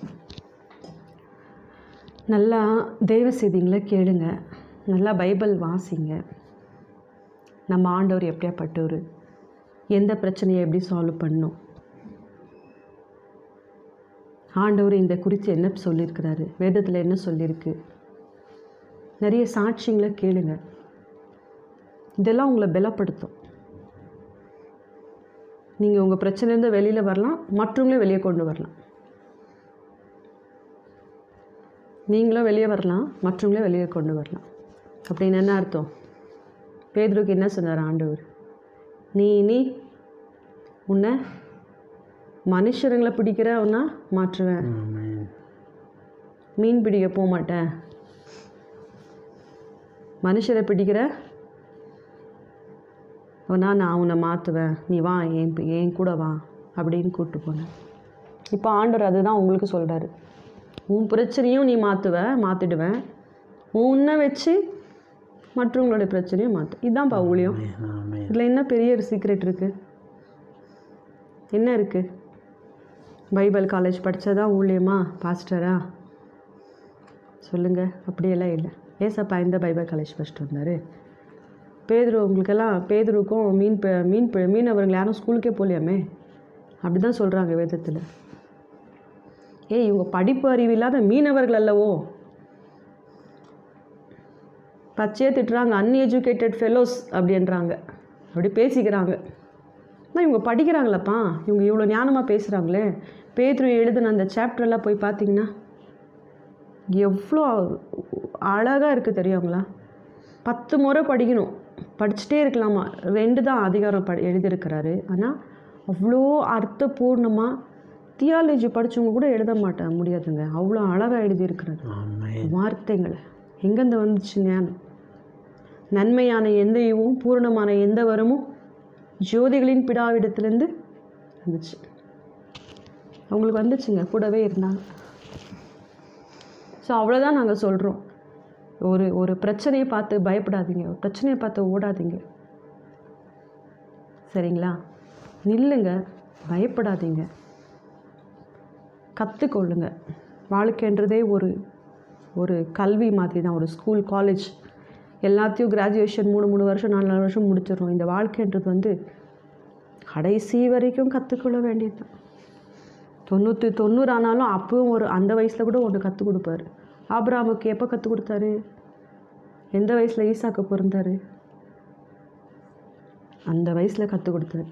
[SPEAKER 2] நல்லா தெய்வ செய்திங்களை கேளுங்க நல்லா பைபிள் வாசிங்க நம்ம ஆண்டவர் எப்படியாப்பட்டவர் எந்த பிரச்சனையை எப்படி சால்வ் பண்ணும் ஆண்டவர் இந்த குறித்து என்ன சொல்லியிருக்கிறாரு வேதத்தில் என்ன சொல்லியிருக்கு நிறைய சாட்சியங்களை கேளுங்க இதெல்லாம் உங்களை பலப்படுத்தும் நீங்கள் உங்கள் பிரச்சனையிலேருந்து வெளியில் வரலாம் மற்றவங்களையும் வெளியே கொண்டு வரலாம் நீங்களும் வெளியே வரலாம் மற்றவங்களையும் வெளியே கொண்டு வரலாம் அப்படின்னு என்ன அர்த்தம் பேதுருக்கு என்ன சொன்னார் ஆண்டவர் நீ நீ உன்னை மனுஷருங்களை பிடிக்கிறவனா மாற்றுவேன் மீன் பிடிக்க போக மாட்டேன் மனுஷரை பிடிக்கிற அவனா நான் உன்னை மாற்றுவேன் நீ வா என் பி- என் கூட வா அப்படின்னு கூப்பிட்டு போனேன் இப்போ ஆண்டவர் அதுதான் உங்களுக்கு சொல்கிறாரு உன் பிரச்சனையும் நீ மாற்றுவ மாற்றிடுவேன் உன்னை வச்சு மற்றவங்களுடைய பிரச்சனையும் மாற்று இதுதான்ப்பா ஊழியம் இதில் என்ன பெரிய ஒரு சீக்ரெட் இருக்குது என்ன இருக்குது பைபிள் காலேஜ் படித்ததா ஊழியமா பாஸ்டரா சொல்லுங்கள் அப்படியெல்லாம் இல்லை ஏசப்பா இந்த பைபிள் காலேஜ் ஃபஸ்ட்டு வந்தார் பேதுரு உங்களுக்கெல்லாம் பேதுருக்கும் மீன் ப- மீன் ப- மீனவர்கள் யாரும் ஸ்கூலுக்கே போகலையாமே அப்படி தான் சொல்கிறாங்க வேதத்தில் ஏய் இவங்க படிப்பு அறிவு இல்லாத மீனவர்கள் அல்லவோ பச்சையே திட்டுறாங்க அன்எஜுகேட்டட் ஃபெலோஸ் அப்படின்றாங்க அப்படி பேசிக்கிறாங்க ஆனால் இவங்க படிக்கிறாங்களப்பா இவங்க இவ்வளோ ஞானமாக பேசுகிறாங்களே பேதுரு எழுதின அந்த சாப்டர்லாம் போய் பார்த்தீங்கன்னா எவ்வளோ அழகாக இருக்குது தெரியுங்களா பத்து முறை படிக்கணும் படிச்சுட்டே இருக்கலாமா ரெண்டு தான் அதிகாரம் படி எழுதியிருக்கிறாரு ஆனால் அவ்வளோ அர்த்தபூர்ணமாக தியாலஜி படித்தவங்க கூட எழுத மாட்டேன் முடியாதுங்க அவ்வளோ அழகாக எழுதியிருக்கிறாரு வார்த்தைங்களை எங்கேருந்து வந்துச்சு ஞானம் நன்மையான எந்த ஈவும் பூரணமான எந்த வரமும் ஜோதிகளின் பிடாவிடத்துலேருந்து வந்துச்சு அவங்களுக்கு வந்துச்சுங்க கூடவே இருந்தாங்க ஸோ அவ்வளோதான் நாங்கள் சொல்கிறோம் ஒரு ஒரு பிரச்சனையை பார்த்து பயப்படாதீங்க ஒரு பிரச்சனையை பார்த்து ஓடாதீங்க சரிங்களா நில்லுங்க பயப்படாதீங்க கற்றுக்கொள்ளுங்க வாழ்க்கைன்றதே ஒரு ஒரு கல்வி மாதிரி தான் ஒரு ஸ்கூல் காலேஜ் எல்லாத்தையும் கிராஜுவேஷன் மூணு மூணு வருஷம் நாலு நாலு வருஷம் முடிச்சிடுறோம் இந்த வாழ்க்கைன்றது வந்து கடைசி வரைக்கும் கற்றுக்கொள்ள வேண்டியது தான் தொண்ணூற்றி தொண்ணூறு ஆனாலும் அப்பவும் ஒரு அந்த வயசில் கூட ஒன்று கற்றுக் கொடுப்பாரு ஆபிரகாமுக்கு எப்போ கற்றுக் கொடுத்தாரு எந்த வயசில் ஈசாக்கு பிறந்தாரு அந்த வயசில் கற்றுக் கொடுத்தாரு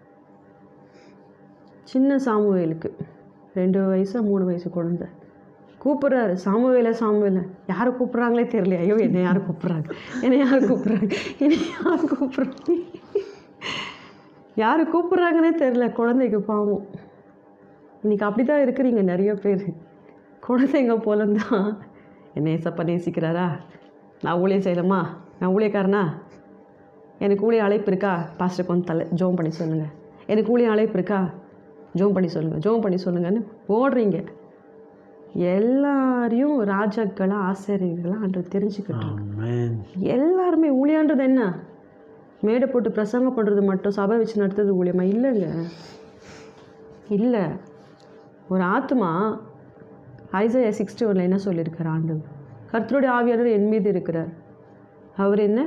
[SPEAKER 2] சின்ன சாமுவேலுக்கு ரெண்டு வயசு மூணு வயசு குழந்தை கூப்பிட்றாரு சாமுவேல சாமுவேல யாரை கூப்பிட்றாங்களே தெரியல ஐயோ என்னை யார் கூப்பிட்றாங்க என்னை யார் கூப்பிட்றாங்க என்னை யார் கூப்பிட்றாங்க யார் கூப்பிட்றாங்கன்னே தெரில குழந்தைக்கு பாவம் இன்றைக்கி அப்படி தான் இருக்கிறீங்க நிறைய பேர் குழந்தைங்க போலந்தான் என்னை ஏசப்பா நேசிக்கிறாரா நான் ஊழியம் செய்யலாமா நான் ஊழியக்காரனா எனக்கு ஊழிய அழைப்பு இருக்கா பாஸ்டர் கொஞ்சம் தலை ஜோம் பண்ணி சொல்லுங்கள் எனக்கு ஊழிய அழைப்பு இருக்கா ஜோம் பண்ணி சொல்லுங்கள் ஜோம் பண்ணி சொல்லுங்கன்னு ஓடுறீங்க எல்லாரையும் ராஜாக்களாக ஆசிரியர்களாக அன்று தெரிஞ்சுக்கிட்டோம்
[SPEAKER 1] ஆமென்
[SPEAKER 2] எல்லாருமே ஊழியான்றது என்ன மேடை போட்டு பிரசங்கம் பண்ணுறது மட்டும் சபை வச்சு நடத்துறது ஊழியமா இல்லைங்க இல்லை ஒரு ஆத்மா ஐசையா சிக்ஸ்டி ஒன்ல என்ன சொல்லியிருக்கார் ஆண்டு கர்த்தருடைய ஆவியானவர் என் மீது இருக்கிறார் அவர் என்ன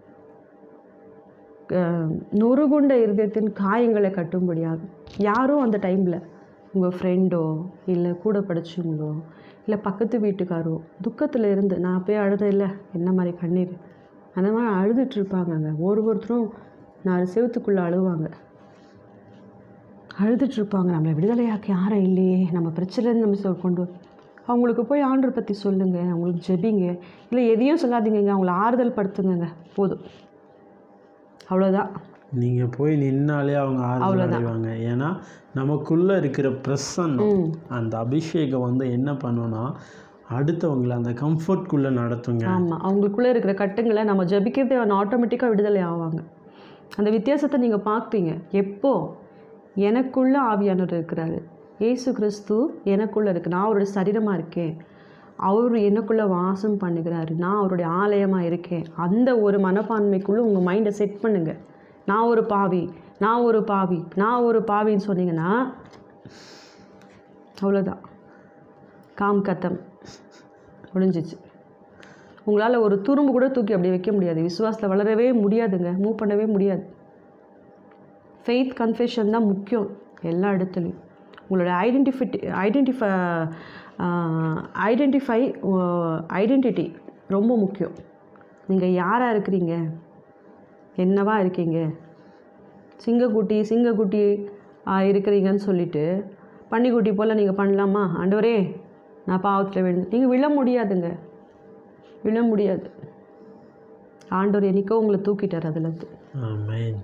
[SPEAKER 2] அஹ், நொறுகுண்ட இருதயத்தின் காயங்களை கட்டும்படியாக யாரோ அந்த டைமில் உங்கள் ஃப்ரெண்டோ இல்லை கூட படிச்சவங்களோ இல்லை பக்கத்து வீட்டுக்காரோ துக்கத்தில் இருந்து நான் போய் அழுத இல்லை என்ன மாதிரி கண்ணீர் அந்த மாதிரி அழுதுட்டு இருப்பாங்கங்க ஒரு ஒருத்தரும் நாலு செவத்துக்குள்ளே அழுவாங்க அழுதுட்டு இருப்பாங்க நம்மளை விடுதலையாக்க யாரும் இல்லையே நம்ம பிரச்சனைன்னு நம்ம சொல் கொண்டு வர- அவங்களுக்கு போய் ஆண்டர் பற்றி சொல்லுங்கள் அவங்களுக்கு ஜெபிங்க இல்லை எதையும் சொல்லாதீங்கங்க அவங்கள ஆறுதல் படுத்துங்கங்க போதும் அவ்வளோதான்
[SPEAKER 1] நீங்கள் போய் நின்னாலே அவங்க ஆறுதல் அடைவாங்க ஏன்னா நமக்குள்ளே இருக்கிற பிரசன்னம் அந்த அபிஷேகம் வந்து என்ன பண்ணுன்னா அடுத்தவங்களை அந்த கம்ஃபர்ட்குள்ளே நடத்துங்க
[SPEAKER 2] ஆமாம் அவங்களுக்குள்ளே இருக்கிற கட்டுங்களை நம்ம ஜபிக்கிறதே ஆட்டோமேட்டிக்காக விடுதலை ஆவாங்க அந்த வித்தியாசத்தை நீங்கள் பார்ப்பீங்க எப்போ எனக்குள்ள ஆவியானவர் இருக்கிறாரு இயேசு கிறிஸ்து எனக்குள்ளே இருக்கு நான் அவருடைய சரீரமாக இருக்கேன் அவர் எனக்குள்ளே வாசம் பண்ணுகிறாரு நான் அவருடைய ஆலயமாக இருக்கேன் அந்த ஒரு மனப்பான்மைக்குள்ளே உங்கள் மைண்டை செட் பண்ணுங்கள் நான் ஒரு பாவி நான் ஒரு பாவி நான் ஒரு பாவின்னு சொன்னீங்கன்னா அவ்வளோதான் காம் கத்தம் முடிஞ்சிச்சு உங்களால் ஒரு துரும்பு கூட தூக்கி அப்படி வைக்க முடியாது விசுவாசத்தில் வளரவே முடியாதுங்க மூவ் பண்ணவே முடியாது ஃபெய்த் கன்ஃபெஷன் தான் முக்கியம் எல்லா இடத்துலையும் உங்களோட ஐடென்டிஃபிட்டி ஐடென்டிஃபை ஐடென்டிஃபை ஐடென்டிட்டி ரொம்ப முக்கியம் நீங்கள் யாராக இருக்கிறீங்க என்னவா இருக்கீங்க சிங்கக்குட்டி சிங்கக்குட்டி ஆ, இருக்கிறீங்கன்னு சொல்லிட்டு பன்னிக்குட்டி போல் நீங்கள் பண்ணலாமா ஆண்டவரே நான் பாவத்தில் விழுந்து நீங்கள் விழ முடியாதுங்க விழ முடியாது ஆண்டவர் என்னைக்கோ உங்களை தூக்கிட்டார் அதுலேருந்து
[SPEAKER 1] ஆமென்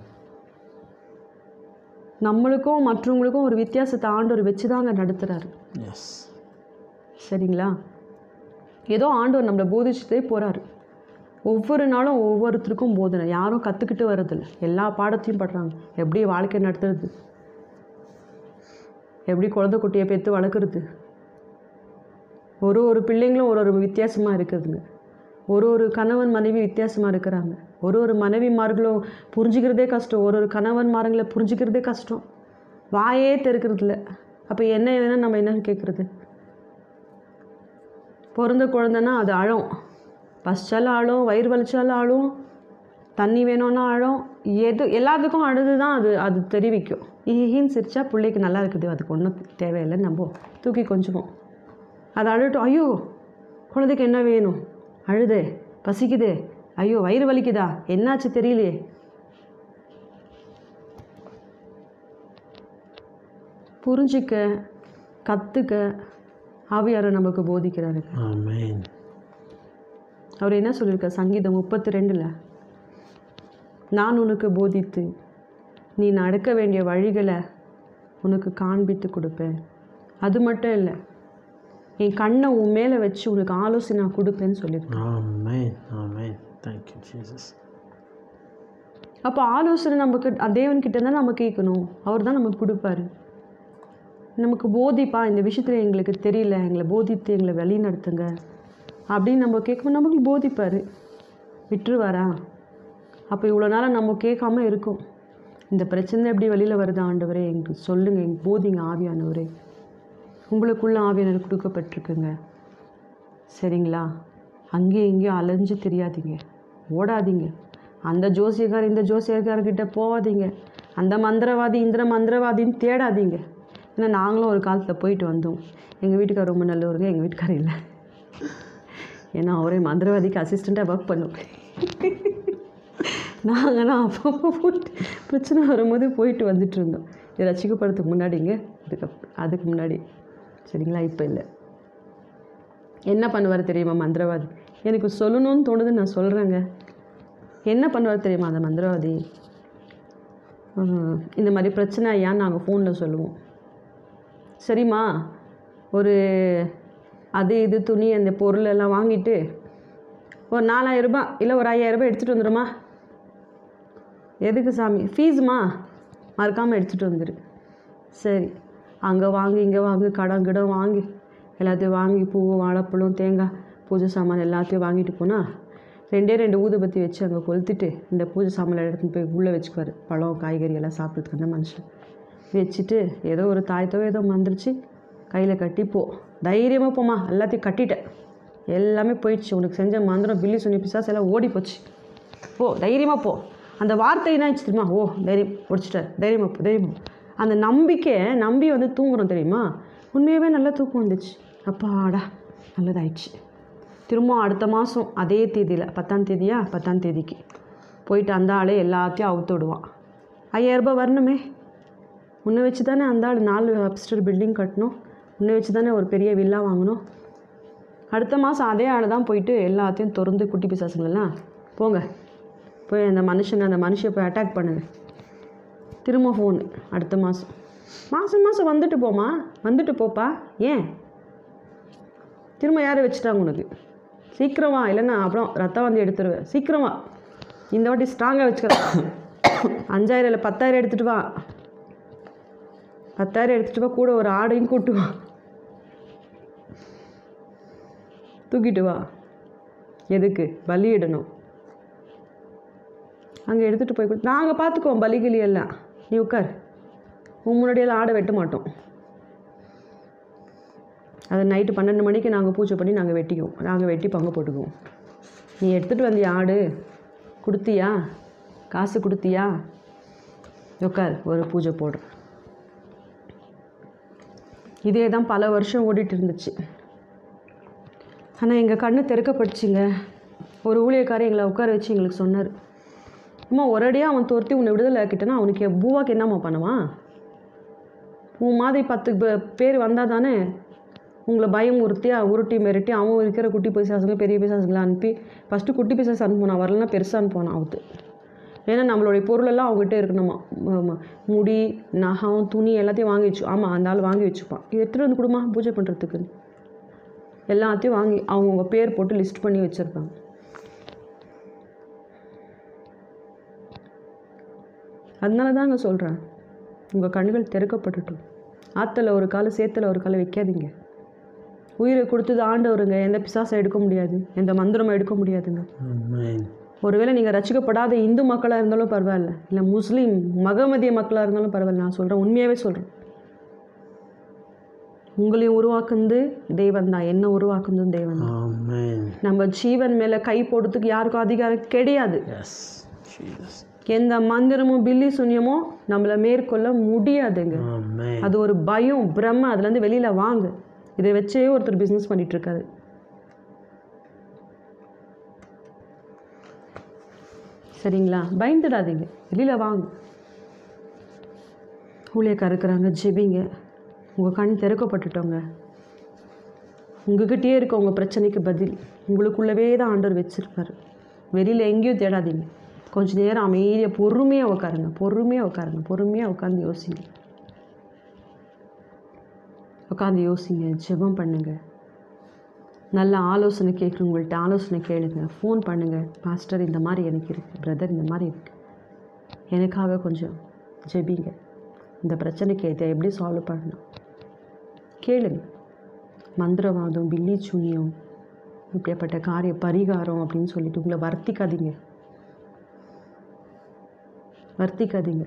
[SPEAKER 2] நம்மளுக்கும் மற்றவங்களுக்கும் ஒரு வித்தியாசத்தை ஆண்டவர் வச்சு தாங்க நடத்துகிறாரு
[SPEAKER 1] எஸ்
[SPEAKER 2] சரிங்களா ஏதோ ஆண்டவர் நம்மளை போதிச்சுட்டே போகிறாரு ஒவ்வொரு நாளும் ஒவ்வொருத்தருக்கும் போதனை யாரும் கற்றுக்கிட்டு வர்றதில்ல எல்லா பாடத்தையும் படுறாங்க எப்படி வாழ்க்கை நடத்துறது எப்படி குழந்தை குட்டியை பெற்று வளர்க்குறது ஒரு ஒரு பிள்ளைங்களும் ஒரு ஒரு வித்தியாசமாக இருக்குதுங்க ஒரு ஒரு கணவன் மனைவி வித்தியாசமாக இருக்கிறாங்க ஒரு ஒரு மனைவிமார்களும் புரிஞ்சுக்கிறதே கஷ்டம் ஒரு ஒரு கணவன் மாருங்களை புரிஞ்சுக்கிறதே கஷ்டம் வாயே தெருக்கிறதில்ல அப்போ என்ன வேணால் நம்ம என்னன்னு கேட்குறது பிறந்த குழந்தைன்னா அது அழும் பசிச்சாலும் அழும் வயிறு வலிச்சாலும் அழும் தண்ணி வேணும்னா அழும் எது எல்லாத்துக்கும் அழுது தான் அது அது தெரிவிக்கும் ஈஹின்னு சிரிச்சா பிள்ளைக்கு நல்லா இருக்குது அதுக்கு ஒன்றும் தேவையில்லைன்னு நம்ம தூக்கி கொஞ்சுவோம் அது அழுட்டும் ஐயோ குழந்தைக்கு என்ன வேணும் அழுதே பசிக்குதே ஐயோ வயிறு வலிக்குதா என்னாச்சு தெரியலையே புரிஞ்சிக்க கற்றுக்க ஆவியாரை நமக்கு போதிக்கிறாரு
[SPEAKER 1] ஆமென்
[SPEAKER 2] அவர் என்ன சொல்லியிருக்கார் சங்கீதம் முப்பத்தி ரெண்டில் நான் உனக்கு போதித்து நீ நடக்க வேண்டிய வழிகளை உனக்கு காண்பித்து கொடுப்பேன் அது மட்டும் இல்லை என் கண்ணை உன் மேலே வச்சு உனக்கு ஆலோசனை நான் கொடுப்பேன்னு சொல்லியிருக்கேன்
[SPEAKER 1] ஆமென் ஆமென் தேங்க்யூ ஜீசஸ்
[SPEAKER 2] அப்போ ஆலோசனை நமக்கு தேவன்கிட்ட தான் நம்ம கேட்கணும் அவர் தான் நமக்கு கொடுப்பாரு நமக்கு போதிப்பா இந்த விஷயத்தில் எங்களுக்கு தெரியல எங்களை போதித்து எங்களை வழி நடத்துங்க அப்படின்னு நம்ம கேட்கும்போது நமக்கு போதிப்பார் விட்டுருவாரா அப்போ இவ்வளோ நாளாக நம்ம கேட்காம இருக்கோம் இந்த பிரச்சனை எப்படி வெளியில் வருது ஆண்டவரே எங்களுக்கு சொல்லுங்கள் எங்களுக்கு போதிங்க ஆவியானவரே உங்களுக்குள்ள ஆவியானவர் கொடுக்கப்பட்டிருக்குங்க சரிங்களா அங்கேயும் இங்கேயும் அலைஞ்சு தெரியாதீங்க ஓடாதீங்க அந்த ஜோசியக்கார் இந்த ஜோசியக்காரர்கிட்ட போகாதீங்க அந்த மந்திரவாதி இந்த மந்திரவாதின்னு தேடாதீங்க ஏன்னா நாங்களும் ஒரு காலத்தில் போயிட்டு வந்தோம் எங்கள் வீட்டுக்கார் ரொம்ப நல்லவருங்க எங்கள் வீட்டுக்காரர் இல்லை ஏன்னா அவரே மந்திரவாதிக்கு அசிஸ்டண்ட்டாக ஒர்க் பண்ணுவோம் நாங்களாம் அப்பப்போ போயிட்டு பிரச்சனை வரும்போது போயிட்டு வந்துட்டு இருந்தோம் இது ரசிக்கப்படுறதுக்கு முன்னாடிங்க அதுக்கு அதுக்கு முன்னாடி சரிங்களா இப்போ இல்லை என்ன பண்ணுவார் தெரியுமா மந்திரவாதி எனக்கு சொல்லணும்னு தோணுது நான் சொல்கிறேங்க என்ன பண்ணுவார் தெரியுமா அந்த மந்திரவாதி ஹம், இந்த மாதிரி பிரச்சனை ஐயான்னு நாங்கள் ஃபோனில் சொல்லுவோம் சரிம்மா ஒரு அது இது துணி அந்த பொருள் எல்லாம் வாங்கிட்டு ஒரு நாலாயிரம் ரூபாய் இல்லை ஒரு ஐயாயிரம் ரூபாய் எடுத்துகிட்டு வந்துடுமா எதுக்கு சாமி ஃபீஸுமா மறக்காமல் எடுத்துகிட்டு வந்துடு சரி அங்கே வாங்கி இங்கே வாங்கி கடன் கிடம் வாங்கி எல்லாத்தையும் வாங்கி பூ வாழைப்பழம் தேங்காய் பூஜை சாமான் எல்லாத்தையும் வாங்கிட்டு போனால் ரெண்டே ரெண்டு ஊதுபத்தி வச்சு அங்கே கொளுத்திட்டு இந்த பூஜை சாமான் எடுத்துன்னு போய் உள்ளே வச்சுக்குவார் பழம் காய்கறி எல்லாம் சாப்பிட்றதுக்கு அந்த மனுஷன் வச்சுட்டு ஏதோ ஒரு தாய்த்தோ ஏதோ மந்திரிச்சு கையில் கட்டி போ தைரியமாக போம்மா எல்லாத்தையும் கட்டிட்டேன் எல்லாமே போயிடுச்சு உனக்கு செஞ்ச மந்திரம் பில்லி சுனி பிசாசு எல்லாம் ஓடி போச்சு போ தைரியமாக போ அந்த வார்த்தை என்ன ஆச்சு தெரியுமா ஓ தைரியம் முடிச்சிட்டார் தைரியமாக போ தைரியமாக போ. அந்த நம்பிக்கை நம்பி வந்து தூங்குறோம் தெரியுமா உண்மையாகவே நல்லா தூக்கம் வந்துச்சு அப்பாடா நல்லதாயிடுச்சு திரும்ப அடுத்த மாதம் அதே தேதியில் பத்தாம் தேதியா பத்தாம் தேதிக்கு போயிட்டு அந்த ஆளே எல்லாத்தையும் அவுத்து விடுவான் ஐயாயிரரூபா வரணுமே உன்னை வச்சு தானே அந்த ஆள் நாலு அப்ஸ்டர் பில்டிங் கட்டணும் உன்னை வச்சு தானே ஒரு பெரிய வில்லா வாங்கணும் அடுத்த மாதம் அதே ஆள் தான் போயிட்டு எல்லாத்தையும் திறந்து குட்டி பிசாசுங்களெல்லாம் போங்க போய் அந்த மனுஷனை அந்த மனுஷியை போய் அட்டாக் பண்ணுங்க திரும்ப ஃபோனு அடுத்த மாதம் மாதம் மாதம் வந்துட்டு போமா வந்துட்டு போப்பா ஏன் திரும்ப யாரை வச்சுட்டாங்க உனக்கு சீக்கிரமா இல்லைன்னா அப்புறம் ரத்தம் வந்து எடுத்துருவேன் சீக்கிரமா இந்த வாட்டி ஸ்ட்ராங்காக வச்சுக்கிறேன் அஞ்சாயிரம் இல்லை பத்தாயிரம் எடுத்துகிட்டு வா பத்தாயிரம் எடுத்துகிட்டு வா கூட ஒரு ஆடையும் கூட்டு வா தூக்கிட்டு வா எதுக்கு பலியிடணும் அங்கே எடுத்துகிட்டு போய் கொடு நாங்கள் பார்த்துக்குவோம் பலிகிளி எல்லாம் நீ உட்கார் உன் முன்னாடியெல்லாம் ஆடை வெட்ட மாட்டோம் அது நைட்டு பன்னெண்டு மணிக்கு நாங்கள் பூஜை பண்ணி நாங்கள் வெட்டிக்குவோம் நாங்கள் வெட்டி பங்கு போட்டுக்குவோம் நீ எடுத்துகிட்டு வந்தியா ஆடு கொடுத்தியா காசு கொடுத்தியா உட்கார் ஒரு பூஜை போடுற இதே தான் பல வருஷம் ஓடிட்டு இருந்துச்சு ஆனால் எங்கள் கண்ணு திறக்கப்பட்டுச்சுங்க ஒரு ஊழியக்காரர் எங்களை உட்கார வச்சு எங்களுக்கு சொன்னார் அம்மா ஒரேடியாக அவன் துரத்தி உன்னை விடுதலை ஆக்கிட்டேன்னா அவனுக்கு பூவாக்கு என்னம்மா பண்ணுவான் உன் மாதிரி பத்து பே- பேர் வந்தால் தானே உங்களை பயம் உறுத்தி உருட்டி மிரட்டி அவன் இருக்கிற குட்டி பிசாசுங்க பெரிய பிசாசுங்களை அனுப்பி ஃபஸ்ட்டு குட்டி பிசாசு அனுப்புனான் வரலன்னா பெருசாக அனுப்புவான் அவுத்து ஏன்னா நம்மளுடைய பொருளெல்லாம் அவங்ககிட்ட இருக்கணுமா ம- ம- முடி நகம் துணி எல்லாத்தையும் வாங்கி வச்சு ஆமாம் அந்த ஆள் வாங்கி வச்சுப்பான் இது எடுத்துகிட்டு வந்து கொடுமா பூஜை பண்ணுறதுக்கு எல்லாத்தையும் வாங்கி அவங்கவுங்க பேர் போட்டு லிஸ்ட் பண்ணி வச்சுருப்பாங்க அதனால தாங்க சொல்கிறேன் உங்கள் கண்கள் திறக்கப்பட்டுட்டும் ஆற்றுல ஒரு கால் சேத்துல ஒரு கால் வைக்காதீங்க உயிரை கொடுத்தது ஆண்டவருங்க எந்த பிசாசை எடுக்க முடியாது எந்த மந்திரமும் எடுக்க முடியாதுங்க
[SPEAKER 1] ஆமென்
[SPEAKER 2] ஒருவேளை நீங்கள் ரசிக்கப்படாத இந்து மக்களாக இருந்தாலும் பரவாயில்ல இல்லை முஸ்லீம் மகமதிய மக்களாக இருந்தாலும் பரவாயில்ல நான் சொல்கிறேன் உண்மையாகவே சொல்கிறேன் உங்களையும் உருவாக்குந்து தெய்வம் தான் என்ன உருவாக்குந்தும் தெய்வம் தான்
[SPEAKER 1] ஆமென்
[SPEAKER 2] நம்ம ஜீவன் மேலே கை போடுறதுக்கு யாருக்கும் அதிகாரம் கிடையாது
[SPEAKER 1] எஸ் ஜீசஸ்
[SPEAKER 2] எந்த மந்திரமும் பில்லி சுனியமோ நம்மளை மேற்கொள்ள முடியாதுங்க
[SPEAKER 1] ஆமென்
[SPEAKER 2] அது ஒரு பயம் பிரம்ம அதுலேருந்து வெளியில் வாங்க இதை வச்சே ஒருத்தர் பிஸ்னஸ் பண்ணிட்டு இருக்காரு சரிங்களா பயந்துடாதீங்க வெளியில் வாங்க ஊழியக்கார இருக்கிறாங்க ஜெபிங்க உங்கள் கண் திறக்கப்பட்டுட்டோங்க உங்ககிட்டயே இருக்க உங்கள் பிரச்சனைக்கு பதில் உங்களுக்குள்ளவே தான் ஆண்டவர் வச்சிருப்பாரு வெளியில் எங்கேயும் தேடாதீங்க கொஞ்ச நேரம் அமைதியாக பொறுமையாக உட்காருங்க பொறுமையாக உட்காருங்க பொறுமையாக உட்காந்து யோசிங்க உட்காந்து யோசிங்க ஜெபம் பண்ணுங்க நல்ல ஆலோசனை கேட்குறவங்கள்ட்ட ஆலோசனை கேளுங்க ஃபோன் பண்ணுங்க பாஸ்டர் இந்த மாதிரி எனக்கு இருக்குது பிரதர் இந்த மாதிரி இருக்குது எனக்காக கொஞ்சம் ஜெபிங்க இந்த பிரச்சனைக்கு இதை எப்படி சால்வ் பண்ணணும் கேளுங்க மந்திரவாதம் பில்லி சூனியம் இப்படிப்பட்ட காரிய பரிகாரம் அப்படின்னு சொல்லிட்டு உங்களை வர்த்திக்காதீங்க வர்த்திக்காதீங்க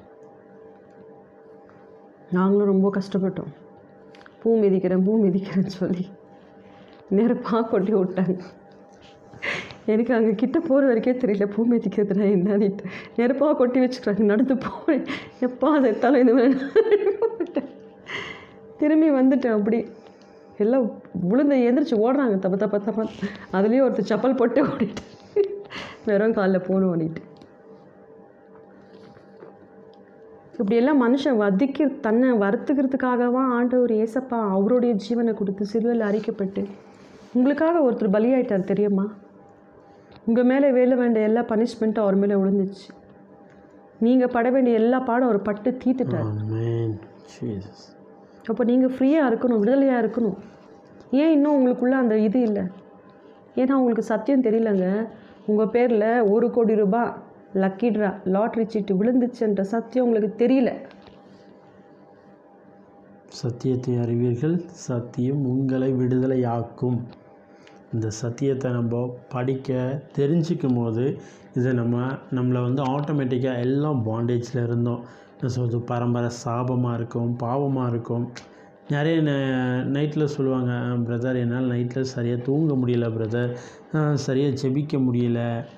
[SPEAKER 2] நாங்களும் ரொம்ப கஷ்டப்பட்டோம் பூ மிதிக்கிறேன் பூ மிதிக்கிறேன்னு சொல்லி நெருப்பாக கொட்டி விட்டாங்க எனக்கு அங்கே கிட்ட போகிற வரைக்கே தெரியல பூ மிதிக்கிறதுனா என்னன்னு நெருப்பாக கொட்டி வச்சுக்கிறாங்க நடந்து போகிறேன் எப்பா செத்தாலும் இந்த மாதிரி நான் மாட்டேன். திரும்பி வந்துட்டேன் அப்படி எல்லாம் விழுந்து எந்திரிச்சு ஓடுறாங்க தப்ப தப்ப தப்ப அதுலேயும் ஒருத்தர் செப்பல் போட்டு ஓடிட்டு வெறும் காலில் போன் ஓடிட்டு இப்படியெல்லாம் மனுஷன் வதிக்க தன்னை வருத்துக்கிறதுக்காகவா ஆண்டவர் ஏசப்பா அவருடைய ஜீவனை கொடுத்து சிறுவில் அரிக்கப்பட்டு உங்களுக்காக ஒருத்தர் பலியாயிட்டார் தெரியுமா உங்கள் மேலே வேலை வேண்டிய எல்லா பனிஷ்மெண்ட்டும் அவர் மேலே விழுந்துச்சு நீங்கள் பட வேண்டிய எல்லா பாடம் அவர் பட்டு தீத்துட்டார்
[SPEAKER 1] ஆமென் ஜீசஸ்
[SPEAKER 2] அப்போ நீங்கள் ஃப்ரீயாக இருக்கணும் விடுதலையாக இருக்கணும் ஏன் இன்னும் உங்களுக்குள்ள அந்த இது இல்லை ஏன்னா உங்களுக்கு சத்தியம் தெரியலங்க உங்கள் பேரில் ஒரு கோடி ரூபாய் லக்கி ட்ரா லாட்ரி சீட்டு விழுந்துச்சுன்ற சத்தியம் உங்களுக்கு தெரியல
[SPEAKER 1] சத்தியத்தை அறிவீர்கள் சத்தியம் உங்களை விடுதலையாக்கும் இந்த சத்தியத்தை நம்ம படிக்க தெரிஞ்சிக்கும் போது இது நம்ம நம்மளை வந்து ஆட்டோமேட்டிக்காக எல்லாம் பாண்டேஜில் இருந்தோம் என்ன சொல்கிறது பரம்பரை சாபமாக இருக்கும் பாவமாக இருக்கும் நிறைய நைட்டில் சொல்லுவாங்க பிரதர் என்னால் நைட்டில் சரியாக தூங்க முடியல பிரதர் சரியாக ஜெபிக்க முடியல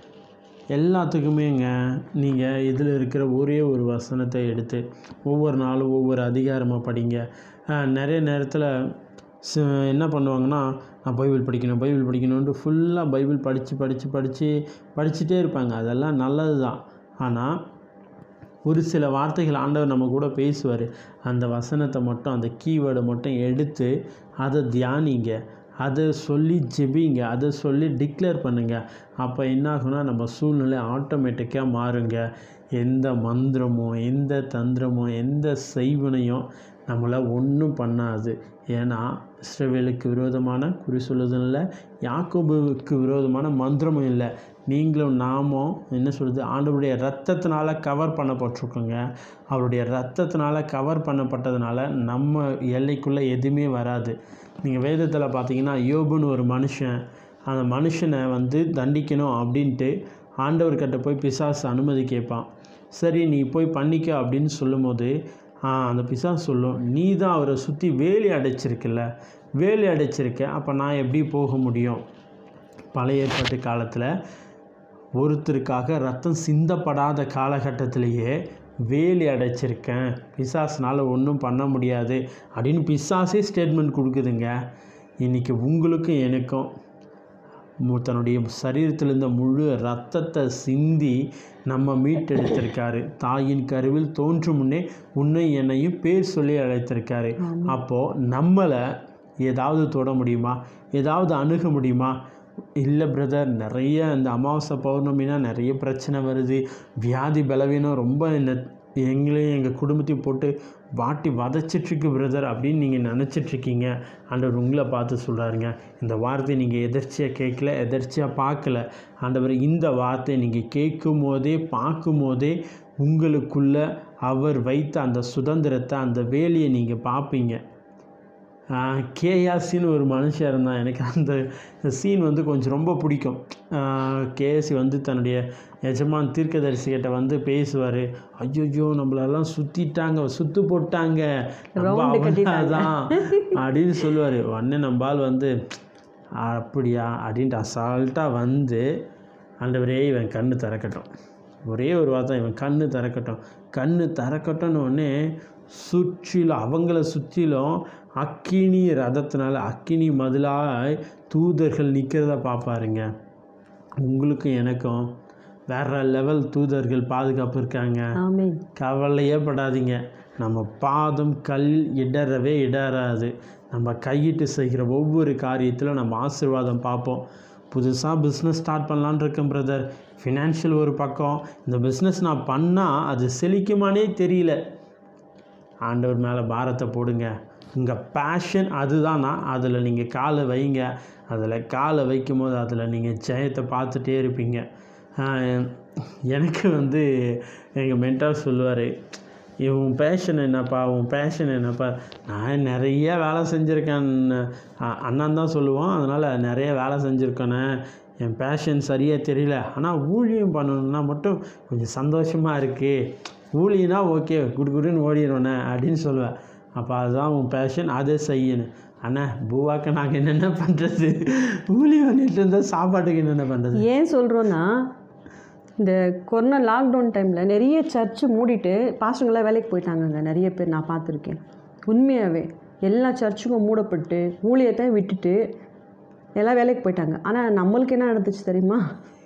[SPEAKER 1] எல்லாத்துக்குமேங்க நீங்கள் இதில் இருக்கிற ஒரே ஒரு வசனத்தை எடுத்து ஒவ்வொரு நாளும் ஒவ்வொரு அதிகாரமாக படிங்க அஹ் நிறைய நேரத்தில் ச- என்ன பண்ணுவாங்கன்னா நான் பைபிள் படிக்கணும் பைபிள் படிக்கணுன்ட்டு ஃபுல்லாக பைபிள் படித்து படித்து படித்து படிச்சுட்டே இருப்பாங்க அதெல்லாம் நல்லது தான் ஆனால் ஒரு சில வார்த்தைகள் ஆண்டவர் நம்ம கூட பேசுவார் அந்த வசனத்தை மட்டும் அந்த கீவேர்டை மட்டும் எடுத்து அதை தியானிங்க அதை சொல்லி ஜெபிங்க அதை சொல்லி டிக்ளேர் பண்ணுங்க அப்போ என்ன ஆகும்னா நம்ம சூழ்நிலை ஆட்டோமேட்டிக்காக மாறுங்க எந்த மந்திரமோ எந்த தந்திரமோ எந்த செய்வினையும் நம்மளை ஒன்றும் பண்ணாது ஏன்னா இஸ்ரவேலுக்கு விரோதமான குறி சொல்லுதும் இல்லை யாக்கோபுவுக்கு விரோதமான மந்திரமும் இல்லை நீங்களும் நாமும் என்ன சொல்கிறது ஆண்டவருடைய ரத்தத்தினால கவர் பண்ணப்பட்டிருக்கோங்க அவருடைய ரத்தத்தினால கவர் பண்ணப்பட்டதுனால நம்ம எல்லைக்குள்ளே எதுவுமே வராது நீங்கள் வேதத்தில் பார்த்தீங்கன்னா யோபுன்னு ஒரு மனுஷன் அந்த மனுஷனை வந்து தண்டிக்கணும் அப்படின்ட்டு ஆண்டவர்கிட்ட போய் பிசாசு அனுமதி கேட்பான் சரி நீ போய் பண்ணிக்க அப்படின்னு சொல்லும்போது ஆ, அந்த பிசாசு சொல்லும் நீ தான் அவரை சுற்றி வேலி அடைச்சிருக்குல்ல வேலி அடைச்சிருக்க அப்போ நான் எப்படி போக முடியும் பழைய ஏற்பாட்டு காலத்தில் ஒருத்தருக்காக ரத்தம் சிந்தப்படாத காலகட்டத்திலேயே வேலி அடைச்சிருக்கேன் பிசாசுனால ஒன்றும் பண்ண முடியாது அப்படின்னு பிசாசே ஸ்டேட்மெண்ட் கொடுக்குதுங்க இன்றைக்கி உங்களுக்கும் எனக்கும் மு- தன்னுடைய சரீரத்தில் இருந்த முழு ரத்தத்தை சிந்தி நம்ம மீட்டெடுத்திருக்காரு தாயின் கருவில் தோன்றும் முன்னே உன்னை என்னையும் பேர் சொல்லி அழைத்திருக்காரு அப்போது நம்மளை ஏதாவது தொட முடியுமா ஏதாவது அணுக முடியுமா இல்லை பிரதர் நிறைய இந்த அமாவாசை பௌர்ணமினா நிறைய பிரச்சனை வருது வியாதி பலவீனம் ரொம்ப என்ன எங்களையும் எங்கள் குடும்பத்தையும் போட்டு வாட்டி வதச்சிட்ருக்கு பிரதர் அப்படின்னு நீங்கள் நினச்சிட்ருக்கீங்க ஆண்டவர் உங்களை பார்த்து சொல்கிறாருங்க இந்த வார்த்தையை நீங்கள் எதர்ச்சியாக கேட்கல எதர்ச்சியாக பார்க்கல ஆண்டவர் இந்த வார்த்தையை நீங்கள் கேட்கும் போதே பார்க்கும் போதே உங்களுக்குள்ள அவர் வைத்த அந்த சுதந்திரத்தை அந்த வேலையை நீங்கள் பார்ப்பீங்க கேஆர்சின்னு ஒரு மனுஷன் இருந்தான் எனக்கு அந்த சீன் வந்து கொஞ்சம் ரொம்ப பிடிக்கும் கேஎஸ்சி வந்து தன்னுடைய எஜமான் தீர்க்கதரிசிகிட்ட வந்து பேசுவார் ஐயோ நம்மளெல்லாம் சுற்றிட்டாங்க சுத்து போட்டாங்க நம்ம
[SPEAKER 2] Round கட்டிட்டாங்க.
[SPEAKER 1] தான் அப்படின்னு சொல்லுவார் உடனே நம்பால் வந்து அப்படியா அப்படின்ட்டு அசால்ட்டாக வந்து ஆண்டவரே இவன் கண்ணு திறக்கட்டும் ஒரே ஒரு வார்த்தை இவன் கண்ணு திறக்கட்டும் கண்ணு திறக்கட்டும்னு உடனே சுற்றிலும் அவங்கள சுற்றிலும் அக்கினி ரதத்தினால அக்கினி மதிலாய் தூதர்கள் நிற்கிறத பார்ப்பாருங்க உங்களுக்கும் எனக்கும் வேற லெவல் தூதர்கள் பாதுகாப்பு இருக்காங்க
[SPEAKER 2] ஆமென்
[SPEAKER 1] கவலையே படாதீங்க நம்ம பாதம் கல் இடறவே இடறாது நம்ம கையிட்டு செய்கிற ஒவ்வொரு காரியத்திலும் நம்ம ஆசீர்வாதம் பார்ப்போம் புதுசாக பிஸ்னஸ் ஸ்டார்ட் பண்ணலான்னு இருக்கேன் பிரதர் ஃபினான்ஷியல் ஒரு பக்கம் இந்த பிஸ்னஸ் நான் பண்ணால் அது செழிக்குமானே தெரியல ஆண்டவர் மேலே பாரத்தை போடுங்க உங்கள் பேஷன் அதுதானா அதில் நீங்கள் காலை வைங்க அதில் காலை வைக்கும் போது அதில் நீங்கள் ஜெயத்தை பார்த்துட்டே இருப்பீங்க ஆஹ் எனக்கு வந்து எங்கள் மென்டார் சொல்லுவார் உன் பேஷன் என்னப்பா உன் பேஷன் என்னப்பா நான் நிறைய வேலை செஞ்சுருக்கேன் அ- அண்ணன் தான் சொல்லுவோம் அதனால் நிறைய வேலை செஞ்சுருக்கேனே என் பேஷன் சரியாக தெரியல ஆனால் ஊழியம் பண்ணணுன்னா மட்டும் கொஞ்சம் சந்தோஷமாக இருக்குது ஊழியனா ஓகே குடு குடுன்னு ஓடிடுவேண்ணே அப்படின்னு சொல்லுவேன் அப்போ அதுதான் உன் பேஷன் அதை செய்யணும் அண்ணா பூவாக்க நாங்கள் என்னென்ன பண்ணுறது ஊழி பண்ணிட்டு இருந்தால் சாப்பாட்டுக்கு என்னென்ன பண்ணுறது
[SPEAKER 2] ஏன் சொல்கிறோன்னா இந்த கொரோனா லாக்டவுன் டைமில் நிறைய சர்ச்சு மூடிட்டு பாஸ்டங்களாம் வேலைக்கு போயிட்டாங்கங்க நிறைய பேர் நான் பார்த்துருக்கேன் உண்மையாகவே எல்லா சர்ச்சுக்கும் மூடப்பட்டு ஊழியத்தை விட்டுட்டு எல்லாம் வேலைக்கு போயிட்டாங்க ஆனால் நம்மளுக்கு என்ன நடந்துச்சு தெரியுமா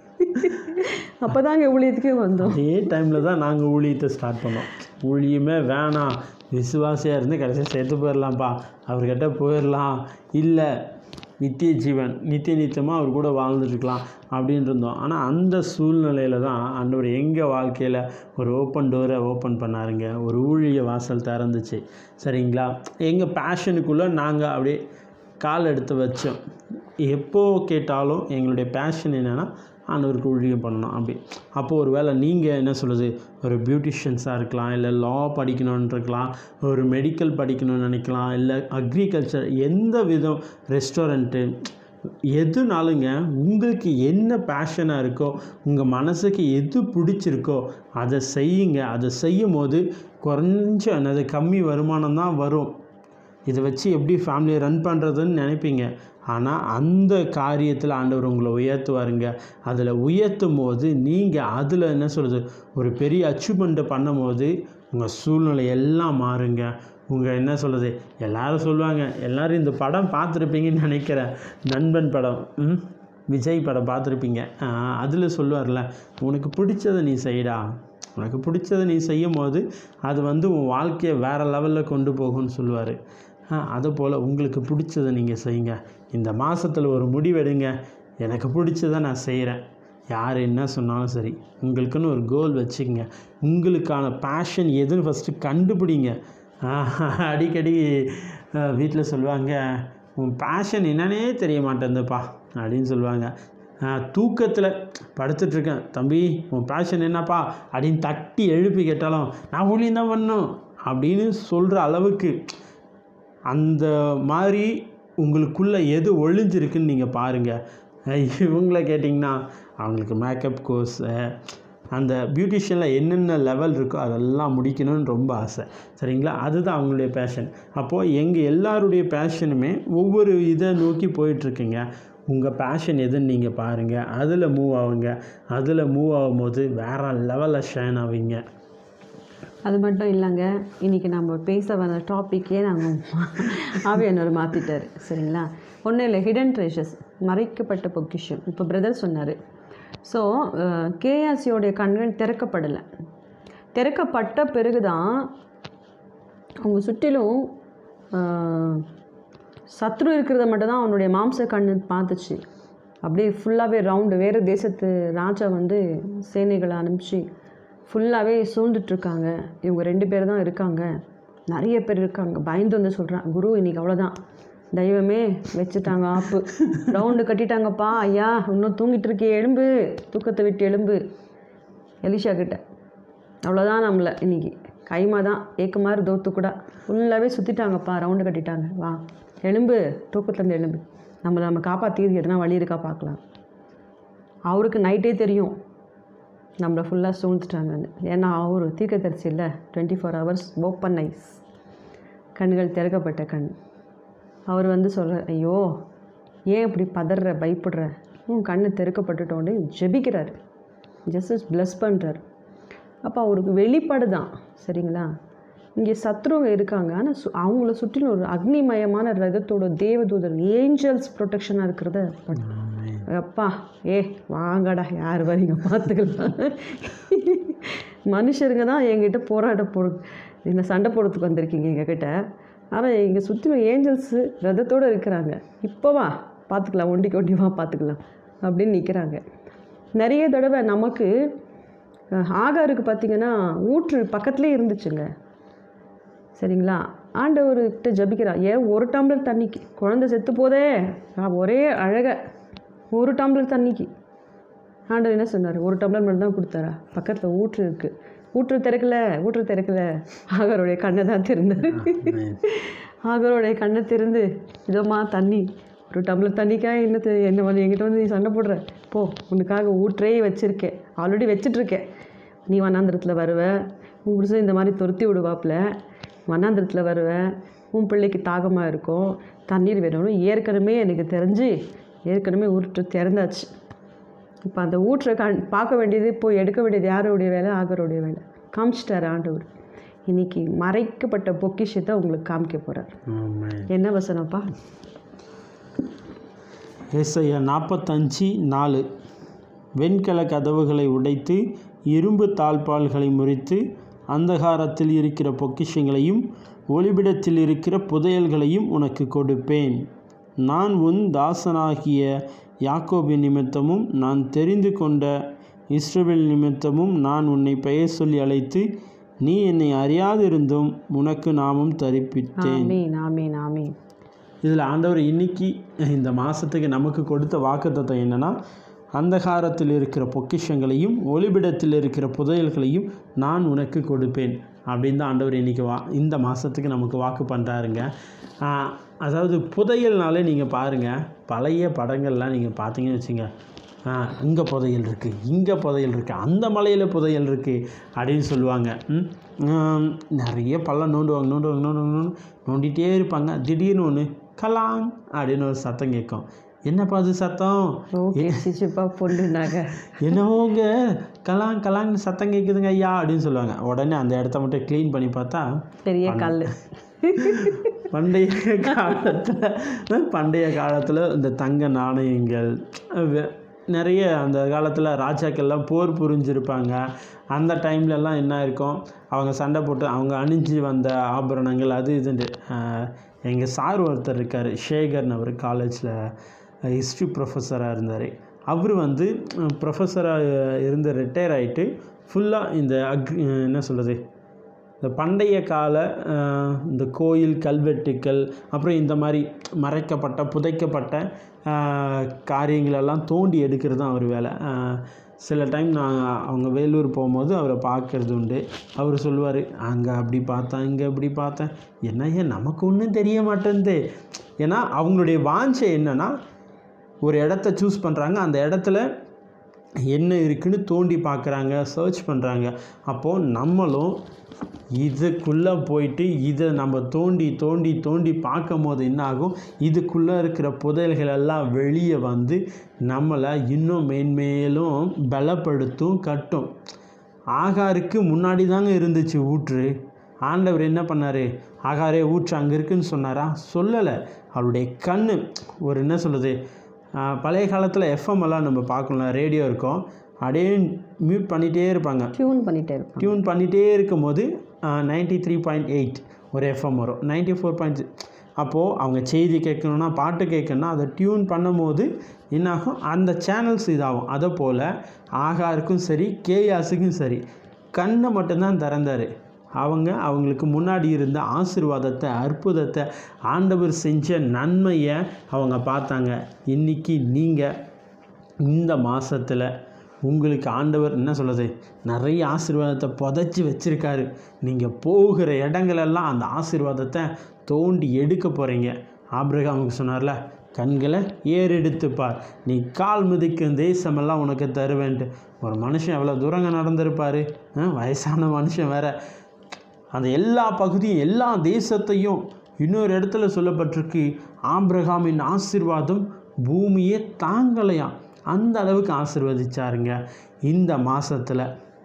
[SPEAKER 2] அப்போ தாங்க ஊழியத்துக்கே வந்தோம்
[SPEAKER 1] அதே டைமில் தான் நாங்கள் ஊழியத்தை ஸ்டார்ட் பண்ணோம் ஊழியமே வேணாம் விசுவாசியாக இருந்து கடைசியாக செத்து போயிடலாம்ப்பா அவர்கிட்ட போயிடலாம் இல்லை நித்திய ஜீவன் நித்திய நித்தியமாக அவர் கூட வாழ்ந்துட்டுருக்கலாம் அப்படின்னு இருந்தோம் ஆனால் அந்த சூழ்நிலையில் தான் ஆண்டவர் எங்கள் வாழ்க்கையில் ஒரு ஓப்பன் டோரை ஓப்பன் பண்ணாருங்க ஒரு ஊழிய வாசல் திறந்துச்சு சரிங்களா எங்கள் பேஷனுக்குள்ளே நாங்கள் அப்படியே கால் எடுத்து வச்சோம் எப்போ கேட்டாலும் எங்களுடைய பேஷன் என்னென்னா ஆண்டவருக்கு ஊழியம் பண்ணணும் அப்படி அப்போது ஒரு வேளை நீங்கள் என்ன சொல்லுது ஒரு பியூட்டிஷியன்ஸாக இருக்கலாம் இல்லை லா படிக்கணும்னு இருக்கலாம் ஒரு மெடிக்கல் படிக்கணும்னு நினைக்கலாம் இல்லை அக்ரிகல்ச்சர் எந்த விதம் ரெஸ்டாரண்ட்டு எதுனாலுங்க உங்களுக்கு என்ன பேஷனாக இருக்கோ உங்கள் மனசுக்கு எது பிடிச்சிருக்கோ அதை செய்யுங்க அதை செய்யும் போது கொஞ்சம் என்னது கம்மி வருமானம் தான் வரும் இதை வச்சு எப்படி ஃபேமிலியை ரன் பண்ணுறதுன்னு நினைப்பீங்க ஆனால் அந்த காரியத்தில் ஆண்டவர் உங்களை உயர்த்துவாருங்க அதில் உயர்த்தும் போது நீங்கள் அதில் என்ன சொல்கிறது ஒரு பெரிய அச்சீவ்மெண்ட்டை பண்ணும் போது உங்கள் சூழ்நிலை எல்லாம் மாறுங்க உங்கள் என்ன சொல்கிறது எல்லாரும் சொல்லுவாங்க எல்லோரும் இந்த படம் பார்த்துருப்பீங்கன்னு நினைக்கிறேன் நண்பன் படம் ம் விஜய் படம் பார்த்துருப்பீங்க அதில் சொல்லுவார்ல உனக்கு பிடிச்சதை நீ செய்டா உனக்கு பிடிச்சதை நீ செய்யும் போது அது வந்து உன் வாழ்க்கையை வேறு லெவலில் கொண்டு போகும்னு சொல்லுவார் அதை போல் உங்களுக்கு பிடிச்சதை நீங்கள் செய்யுங்க இந்த மாதத்தில் ஒரு முடிவெடுங்க எனக்கு பிடிச்சதை நான் செய்கிறேன் யார் என்ன சொன்னாலும் சரி உங்களுக்குன்னு ஒரு கோல் வச்சுக்கங்க உங்களுக்கான பேஷன் எதுன்னு ஃபஸ்ட்டு கண்டுபிடிங்க அடிக்கடி வீட்டில் சொல்லுவாங்க உன் பேஷன் என்னன்னே தெரிய மாட்டேங்குதுப்பா அப்படின்னு சொல்லுவாங்க தூக்கத்தில் படுத்துட்ருக்கேன் தம்பி உன் பேஷன் என்னப்பா அப்படின்னு தட்டி எழுப்பி கேட்டாலும் நான் ஊழியம் தான் பண்ணணும் அப்படின்னு சொல்கிற அளவுக்கு அந்த மாதிரி உங்களுக்குள்ளே எது ஒளிஞ்சிருக்குன்னு நீங்கள் பாருங்கள் இவங்கள கேட்டிங்கன்னா அவங்களுக்கு மேக்கப் கோர்ஸ் அந்த பியூட்டிஷியனில் என்னென்ன லெவல் இருக்கோ அதெல்லாம் முடிக்கணும்னு ரொம்ப ஆசை சரிங்களா அதுதான் அவங்களுடைய பேஷன் அப்போது எங்கள் எல்லாருடைய பேஷனுமே ஒவ்வொரு இதை நோக்கி போயிட்டுருக்குங்க உங்கள் பேஷன் எதுன்னு நீங்கள் பாருங்கள் அதில் மூவ் ஆகுங்க அதில் மூவ் ஆகும்போது வேறு லெவலில் ஷைன் ஆவீங்க
[SPEAKER 2] அது மட்டும் இல்லைங்க இன்றைக்கி நம்ம பேச வந்த டாப்பிக்கே நாங்கள் ஆவியானவர் மாற்றிட்டார் சரிங்களா ஒன்றும் இல்லை ஹிடன் ட்ரெஷர்ஸ் மறைக்கப்பட்ட பொக்கிஷம் இப்போ பிரதர் சொன்னார் ஸோ கேஆர்சியோடைய கண்கள் திறக்கப்படலை திறக்கப்பட்ட பிறகு தான் அவங்க சுற்றிலும் அஹ், சத்ரு இருக்கிறத மட்டும் தான் அவனுடைய மாம்ச கண்ணு பார்த்துச்சு அப்படியே ஃபுல்லாகவே ரவுண்டு வேறு தேசத்து ராஜா வந்து சேனைகளை அனுப்பிச்சு ஃபுல்லாகவே சூழ்ந்துட்டுருக்காங்க இவங்க ரெண்டு பேர் தான் இருக்காங்க நிறைய பேர் இருக்காங்க பயந்து வந்து சொல்கிறான் குரு இன்னைக்கு அவ்வளோதான் தெய்வமே வச்சுட்டாங்க ஆப்பு ரவுண்டு கட்டிட்டாங்கப்பா ஐயா இன்னும் தூங்கிட்டு இருக்கே எலும்பு தூக்கத்தை விட்டு எலும்பு எலிஷா கிட்ட அவ்வளோதான் நம்மளை இன்னைக்கு கைமா தான் ஏக்கமாறு தோத்து கூட ஃபுல்லாகவே சுற்றிட்டாங்கப்பா ரவுண்டு கட்டிட்டாங்க வா எலும்பு தூக்கத்துலேருந்து எலும்பு நம்ம நம்ம காப்பாற்றி எதுனா வழி இருக்கா பார்க்கலாம் அவருக்கு நைட்டே தெரியும் நம்மளை ஃபுல்லாக சூழ்ந்துட்டாங்கன்னு ஏன்னா அவர் தீர்க்கதரிசி இல்லை twenty four hours open eyes கண்கள் திறக்கப்பட்ட கண் அவர் வந்து சொல்கிறார் ஐயோ ஏன் இப்படி பதற பயப்படுற உன் கண்ணு திறக்கப்பட்டுட்டோன்னு ஜெபிக்கிறார் ஜஸ்ட் ப்ளஸ் பண்ணுறார் அப்போ அவருக்கு வெளிப்பாடு தான் சரிங்களா இங்கே சத்ருவங்க இருக்காங்க ஆனால் சு அவங்கள சுற்றிலும் ஒரு அக்னிமயமான ரகத்தோட தேவதூதர் ஏஞ்சல்ஸ் ப்ரொடெக்ஷனாக இருக்கிறத பட்- அப்பா ஏ வாங்கடா யார் வரீங்க பார்த்துக்கலாம் மனுஷருங்க தான் என்கிட்ட போராட போடு இந்த சண்டை போடுறதுக்கு வந்திருக்கீங்க எங்ககிட்ட ஆனால் இங்கே சுற்றிலும் ஏஞ்சல்ஸு ரதத்தோடு இருக்கிறாங்க இப்போ வா பார்த்துக்கலாம் ஒண்டிக்கு ஒண்டி வா பார்த்துக்கலாம் அப்படின்னு நிற்கிறாங்க நிறைய தடவை நமக்கு அஹ், ஆகாருக்கு பார்த்தீங்கன்னா ஊற்று பக்கத்துலேயே இருந்துச்சுங்க சரிங்களா ஆண்டவர்கிட்ட ஜபிக்கிறா ஏன் ஒரு டம்ளர் தண்ணிக்கு குழந்தை செத்து போதே நான் ஒரே அழக ஒரு டம்ளர் தண்ணிக்கு ஆண்டவர் என்ன சொன்னார் ஒரு டம்ளர் மட்டும் தான் கொடுத்தாரா பக்கத்தில் ஊற்று இருக்குது ஊற்று திறக்கல ஊற்று திறக்கல ஆகருடைய கண்ணை தான் திறந்தார் ஆகருடைய கண்ணை திறந்து இதோம்மா தண்ணி ஒரு டம்ளர் தண்ணிக்கா என்ன தெ- என்ன வந்து என்கிட்ட வந்து நீ சண்டை போடுற போ உனக்காக ஊற்றே வச்சுருக்கேன் ஆல்ரெடி வச்சிட்ருக்கேன் நீ வண்ணாந்திரத்தில் வருவ உன் புருஷன் இந்த மாதிரி துரத்தி விடுவாப்புல வண்ணாந்திரத்தில் வருவ உன் பிள்ளைக்கு தாகமாக இருக்கும் தண்ணீர் வேணும்னு ஏற்கனவே எனக்கு தெரிஞ்சு ஏற்கனவே ஊற்று திறந்தாச்சு இப்போ அந்த ஊற்றை கண் பார்க்க வேண்டியது போய் எடுக்க வேண்டியது யாருடைய வேலை ஆகருடைய வேலை காமிச்சிட்டார் ஆண்டவர் இன்னைக்கு மறைக்கப்பட்ட பொக்கிஷத்தை உங்களுக்கு காமிக்க போகிறார்
[SPEAKER 1] ஆமாம்
[SPEAKER 2] என்ன வசனப்பா
[SPEAKER 1] ஏசையா நாற்பத்தஞ்சு நாலு வெண்கல கதவுகளை உடைத்து இரும்பு தாழ்பால்களை முறித்து அந்தகாரத்தில் இருக்கிற பொக்கிஷங்களையும் ஒளிபிடத்தில் இருக்கிற புதையல்களையும் உனக்கு கொடுப்பேன் நான் உன் தாசனாகிய யாக்கோபின் நிமித்தமும் நான் தெரிந்து கொண்ட இஸ்ரவேல் நிமித்தமும் நான் உன்னை பெயர் சொல்லி அழைத்து நீ என்னை அறியாதிருந்தும் உனக்கு நாமம் தரிப்பித்தேன்
[SPEAKER 2] ஆமீன் ஆமீன் ஆமீன்
[SPEAKER 1] இதில் ஆண்டவர் இன்னைக்கு இந்த மாதத்துக்கு நமக்கு கொடுத்த வாக்குத்தத்தம் என்னென்னா அந்தகாரத்தில் இருக்கிற பொக்கிஷங்களையும் ஒளிபிடத்தில் இருக்கிற புதையல்களையும் நான் உனக்கு கொடுப்பேன் அப்படின்னு தான் ஆண்டவர் இன்றைக்கி வா இந்த மாதத்துக்கு நமக்கு வாக்கு பண்ணுறாருங்க அதாவது புதையல்னாலே நீங்கள் பாருங்கள் பழைய படங்கள்லாம் நீங்கள் பார்த்தீங்கன்னு வச்சுங்க இங்கே புதையல் இருக்குது இங்கே புதையல் இருக்குது அந்த மலையில் புதையல் இருக்குது அப்படின்னு சொல்லுவாங்க ம், ஆம், நிறைய பள்ளம் நோண்டுவாங்க நோண்டுவாங்க நோண்டுவாங்க நோண்டு நோண்டிகிட்டே இருப்பாங்க திடீர்னு ஒன்று கலாங் அப்படின்னு ஒரு சத்தம் கேட்கும் என்னப்பா அது சத்தம்
[SPEAKER 2] ஓகே சிச்சுப்பா பொண்ணுனாங்க
[SPEAKER 1] என்னவோங்க கலாங் கலாங்னு சத்தம் கேட்குதுங்க ஐயா அப்படின்னு சொல்லுவாங்க உடனே அந்த இடத்த மட்டும் க்ளீன் பண்ணி பார்த்தா
[SPEAKER 2] பெரிய கல்
[SPEAKER 1] பண்டைய காலத்தில் பண்டைய காலத்தில் இந்த தங்க நாணயங்கள் வெ- நிறைய அந்த காலத்தில் ராஜாக்கள்லாம் போர் புரிஞ்சிருப்பாங்க அந்த டைம்லலாம் என்ன இருக்கும் அவங்க சண்டை போட்டு அவங்க அணிஞ்சு வந்த ஆபரணங்கள் அது இதுன்ட்டு எங்கள் சார் ஒருத்தர் இருக்கார் ஷேகர்னு அவர் காலேஜில் ஹிஸ்ட்ரி ப்ரொஃபஸராக இருந்தார் அவர் வந்து ப்ரொஃபஸராக இருந்து ரிட்டையர் ஆகிட்டு ஃபுல்லாக இந்த அக் என்ன சொல்கிறது இந்த பண்டைய கால அஹ், இந்த கோயில் கல்வெட்டுக்கள் அப்புறம் இந்த மாதிரி மறைக்கப்பட்ட புதைக்கப்பட்ட அஹ், காரியங்களெல்லாம் தோண்டி எடுக்கிறது தான் அவர் வேலை அஹ், சில டைம் நான் அவங்க வேலூர் போகும்போது அவரை பார்க்கறது உண்டு அவர் சொல்லுவார் அங்கே அப்படி பார்த்தேன் இங்கே இப்படி பார்த்தேன் என்ன ஏன் நமக்கு ஒன்றும் தெரிய மாட்டேங்குது ஏன்னா அவங்களுடைய வாஞ்சை என்னென்னா ஒரு இடத்த சூஸ் பண்ணுறாங்க அந்த இடத்துல என்ன இருக்குன்னு தோண்டி பார்க்குறாங்க சர்ச் பண்ணுறாங்க அப்போது நம்மளும் இதுக்குள்ளே போயிட்டு இதை நம்ம தோண்டி தோண்டி தோண்டி பார்க்கும் போது என்ன ஆகும் இதுக்குள்ளே இருக்கிற புதையல்கள் எல்லாம் வெளியே வந்து நம்மளை இன்னும் மேன்மேலும் பலப்படுத்தும் கட்டும் ஆகாருக்கு முன்னாடி தாங்க இருந்துச்சு ஊற்று ஆண்டவர் என்ன பண்ணார் ஆகாரே ஊற்று அங்கே இருக்குன்னு சொன்னாரா சொல்லலை அவருடைய கண் ஒரு என்ன சொல்லுது ஆஹ் பழைய காலத்தில் எஃப்எம் எல்லாம் நம்ம பார்க்கலாம் ரேடியோ இருக்கும் அப்படியே மியூட் பண்ணிகிட்டே இருப்பாங்க
[SPEAKER 2] டியூன் பண்ணிட்டே இருப்பான்
[SPEAKER 1] டியூன் பண்ணிகிட்டே இருக்கும்போது நைன்ட்டி த்ரீ பாயிண்ட் எயிட் ஒரு எஃப்எம் வரும் நைன்ட்டி ஃபோர் பாயிண்ட் அப்போது அவங்க செய்தி கேட்கணுன்னா பாட்டு கேட்கணுன்னா அதை டியூன் பண்ணும்போது என்னாகும் அந்த சேனல்ஸ் இதாகும் அதை போல் ஆகாருக்கும் சரி கேயாஸுக்கும் சரி கண்ணை மட்டும்தான் திறந்தார் அவங்க அவங்களுக்கு முன்னாடி இருந்த ஆசீர்வாதத்தை அற்புதத்தை ஆண்டவர் செஞ்ச நன்மையை அவங்க பார்த்தாங்க இன்றைக்கி நீங்கள் இந்த மாதத்தில் உங்களுக்கு ஆண்டவர் என்ன சொல்லுது நிறைய ஆசீர்வாதத்தை புதைச்சி வச்சிருக்காரு நீங்கள் போகிற இடங்களெல்லாம் அந்த ஆசீர்வாதத்தை தோண்டி எடுக்க போகிறீங்க ஆபிரகாமுக்கு சொன்னார்ல கண்களை ஏறெடுத்து பார் நீ கால் மிதிக்கும் தேசமெல்லாம் உனக்கு தருவேன்ட்டு ஒரு மனுஷன் எவ்வளோ தூரங்க நடந்திருப்பார் வயசான மனுஷன் வேற அந்த எல்லா பகுதியும் எல்லா தேசத்தையும் இன்னொரு இடத்துல சொல்லப்பட்டிருக்கு ஆபிரகாமின் ஆசீர்வாதம் பூமியே தாங்கலையாம் அந்த அளவுக்கு ஆசீர்வதிச்சாருங்க இந்த மாசத்துல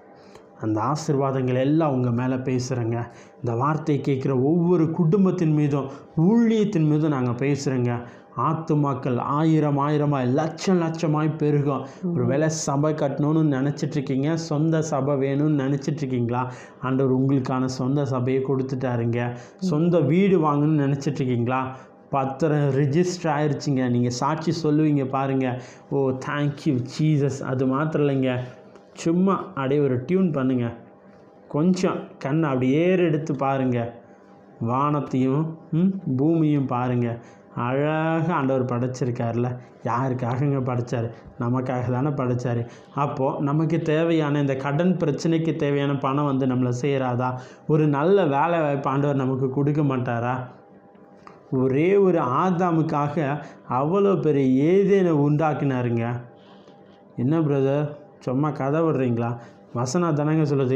[SPEAKER 1] அந்த ஆசீர்வாதங்கள் எல்லாம் உங்கள் மேலே பேசுகிறேங்க இந்த வார்த்தையை கேட்குற ஒவ்வொரு குடும்பத்தின் மீதும் ஊழியத்தின் மீதும் நாங்கள் பேசுகிறேங்க ஆத்துமாக்கள் ஆயிரம் ஆயிரமாய் லட்சம் லட்சமாய் பெருகும் ஒரு வேளை சபை கட்டணும்னு நினச்சிட்டு இருக்கீங்க சொந்த சபை வேணும்னு நினச்சிட்டு இருக்கீங்களா ஆண்டவர் உங்களுக்கான சொந்த சபையை கொடுத்துட்டாருங்க சொந்த வீடு வாங்கணும்னு நினச்சிட்டு இருக்கீங்களா பத்திரம் ரிஜிஸ்டர் ஆயிருச்சுங்க நீங்கள் சாட்சி சொல்லுவீங்க பாருங்கள் ஓ தேங்க்யூ ஜீசஸ் அது மாத்திரம் இல்லைங்க சும்மா அப்படியே ஒரு டியூன் பண்ணுங்க கொஞ்சம் கண்ணை அப்படி ஏறெடுத்து பாருங்கள் வானத்தையும் ம், பூமியும் பாருங்கள் அழகாக ஆண்டவர் படைச்சிருக்காருல யாருக்காகங்க படைச்சார் நமக்காக தானே படைச்சார் அப்போது நமக்கு தேவையான இந்த கடன் பிரச்சனைக்கு தேவையான பணம் வந்து நம்மளை செய்கிறாதா ஒரு நல்ல வேலை வாய்ப்பு ஆண்டவர் நமக்கு கொடுக்க மாட்டாரா ஒரே ஒரு ஆதாமுக்காக அவ்வளோ பெரிய ஏதேனை உண்டாக்கினாருங்க என்ன பிரதர் சும்மா கதை விடுறீங்களா வசனம் தானங்க சொல்லுது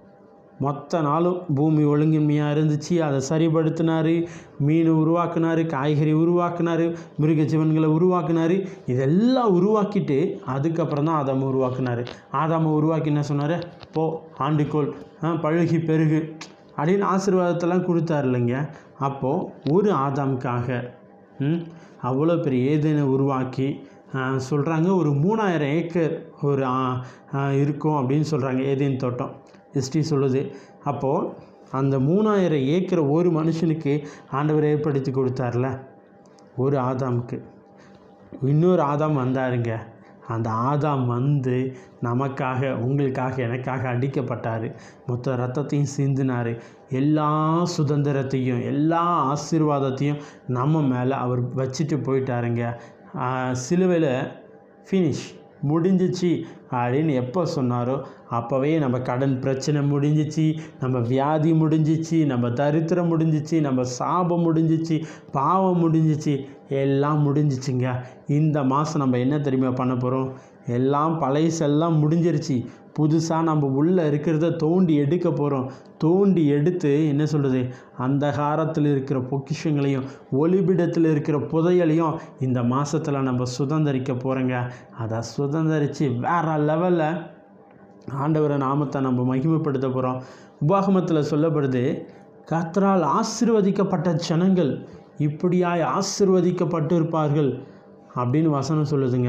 [SPEAKER 1] மொத்த நாளும் பூமி ஒழுங்கின்மையாக இருந்துச்சு அதை சரிப்படுத்தினார் மீன் உருவாக்குனார் காய்கறி உருவாக்குனார் மிருக ஜீவன்களை உருவாக்குனார் இதெல்லாம் உருவாக்கிட்டு அதுக்கப்புறம் தான் ஆதாமை உருவாக்குனார் ஆதாமை உருவாக்கி என்ன சொன்னார் போ ஆண்டுகோள் ஆ, பழுகி பெருகு அப்படின்னு ஆசீர்வாதத்தெல்லாம் கொடுத்தாரு இல்லைங்க அப்போது ஒரு ஆதாமுக்காக ம், அவ்வளோ பெரிய ஏதேனை உருவாக்கி சொல்கிறாங்க ஒரு மூணாயிரம் ஏக்கர் ஒரு ஆ, ஆ, இருக்கும் அப்படின்னு சொல்கிறாங்க ஏதேன் தோட்டம் ஹிஸ்ட்ரி சொல்லுது அப்போது அந்த மூணாயிரம் ஏக்கரை ஒரு மனுஷனுக்கு ஆண்டவர் ஏற்படுத்தி கொடுத்தார்ல ஒரு ஆதாமுக்கு இன்னொரு ஆதாம் வந்தாருங்க அந்த ஆதாம் வந்து நமக்காக உங்களுக்காக எனக்காக அடிக்கப்பட்டார் மொத்த ரத்தத்தையும் சிந்தினார் எல்லா சுதந்திரத்தையும் எல்லா ஆசீர்வாதத்தையும் நம்ம மேலே அவர் வச்சுட்டு போயிட்டாருங்க சிலுவையில் ஃபினிஷ் முடிஞ்சிச்சு அப்படின்னு எப்போ சொன்னாரோ அப்போவே நம்ம கடன் பிரச்சனை முடிஞ்சிச்சு நம்ம வியாதி முடிஞ்சிச்சு நம்ம தரித்திரம் முடிஞ்சிச்சு நம்ம சாபம் முடிஞ்சிச்சு பாவம் முடிஞ்சிச்சு எல்லாம் முடிஞ்சிச்சுங்க இந்த மாதம் நம்ம என்ன தெரியுமா பண்ண போகிறோம் எல்லாம் பழைசெல்லாம் முடிஞ்சிருச்சு புதுசாக நம்ம உள்ளே இருக்கிறத தோண்டி எடுக்க போகிறோம் தோண்டி எடுத்து என்ன சொல்கிறது அந்த காரத்தில் இருக்கிற பொக்கிஷங்களையும் ஒளிபிடத்தில் இருக்கிற புதையலையும் இந்த மாதத்தில் நம்ம சுதந்திரிக்க போகிறோங்க அதை சுதந்திரித்து வேறு லெவலில் ஆண்டவரை நாமத்தை நம்ம மகிமைப்படுத்த போகிறோம் உபாகமத்தில் சொல்லப்படுது கர்த்தரால் ஆசீர்வதிக்கப்பட்ட ஜனங்கள் இப்படியாய் ஆசீர்வதிக்கப்பட்டு இருப்பார்கள் அப்படின்னு வசனம் சொல்லுதுங்க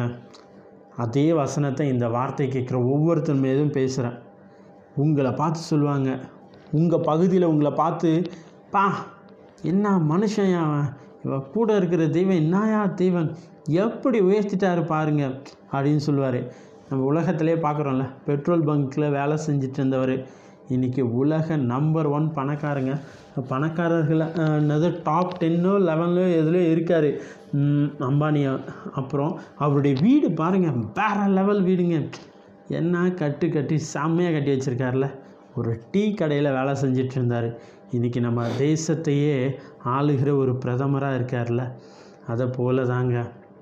[SPEAKER 1] அதே வசனத்தை இந்த வார்த்தை கேட்குற ஒவ்வொருத்தர் மீதும் பேசுகிறேன் உங்களை பார்த்து சொல்லுவாங்க உங்கள் பகுதியில் உங்களை பார்த்து பா என்ன மனுஷன் அவன் இவ கூட இருக்கிற தெய்வம் என்னயா தெய்வம் எப்படி உயர்த்திட்டாரு பாருங்க அப்படின்னு சொல்லுவார் நம்ம உலகத்திலே பார்க்குறோம்ல பெட்ரோல் பங்க்கில் வேலை செஞ்சுட்டு இருந்தவர் இன்றைக்கி உலக நம்பர் ஒன் பணக்காரங்க பணக்காரர்கள் அஹ், என்னது டாப் டென்னோ லெவன்லோ எதுலையோ இருக்கார் அம்பானியா அப்புறம் அவருடைய வீடு பாருங்கள் வேறு லெவல் வீடுங்க என்ன கட்டு கட்டி செம்மையாக கட்டி வச்சுருக்காருல ஒரு டீ கடையில் வேலை செஞ்சுட்டு இருந்தார் இன்றைக்கி நம்ம தேசத்தையே ஆளுகிற ஒரு பிரதமராக இருக்கார்ல அதை போல தாங்க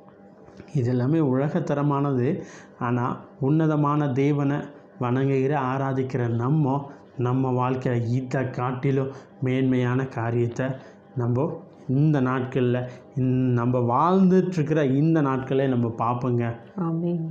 [SPEAKER 1] இது எல்லாமே உலகத்தரமானது ஆனால் உன்னதமான தேவனை வணங்குகிற ஆராதிக்கிற நம்ம நம்ம வாழ்க்கையில் இதை காட்டிலும் மேன்மையான காரியத்தை நம்ம இந்த நாட்களில் இந்த- நம்ம வாழ்ந்துட்டுருக்கிற இந்த நாட்களே நம்ம பார்ப்போங்க
[SPEAKER 2] ஆமென்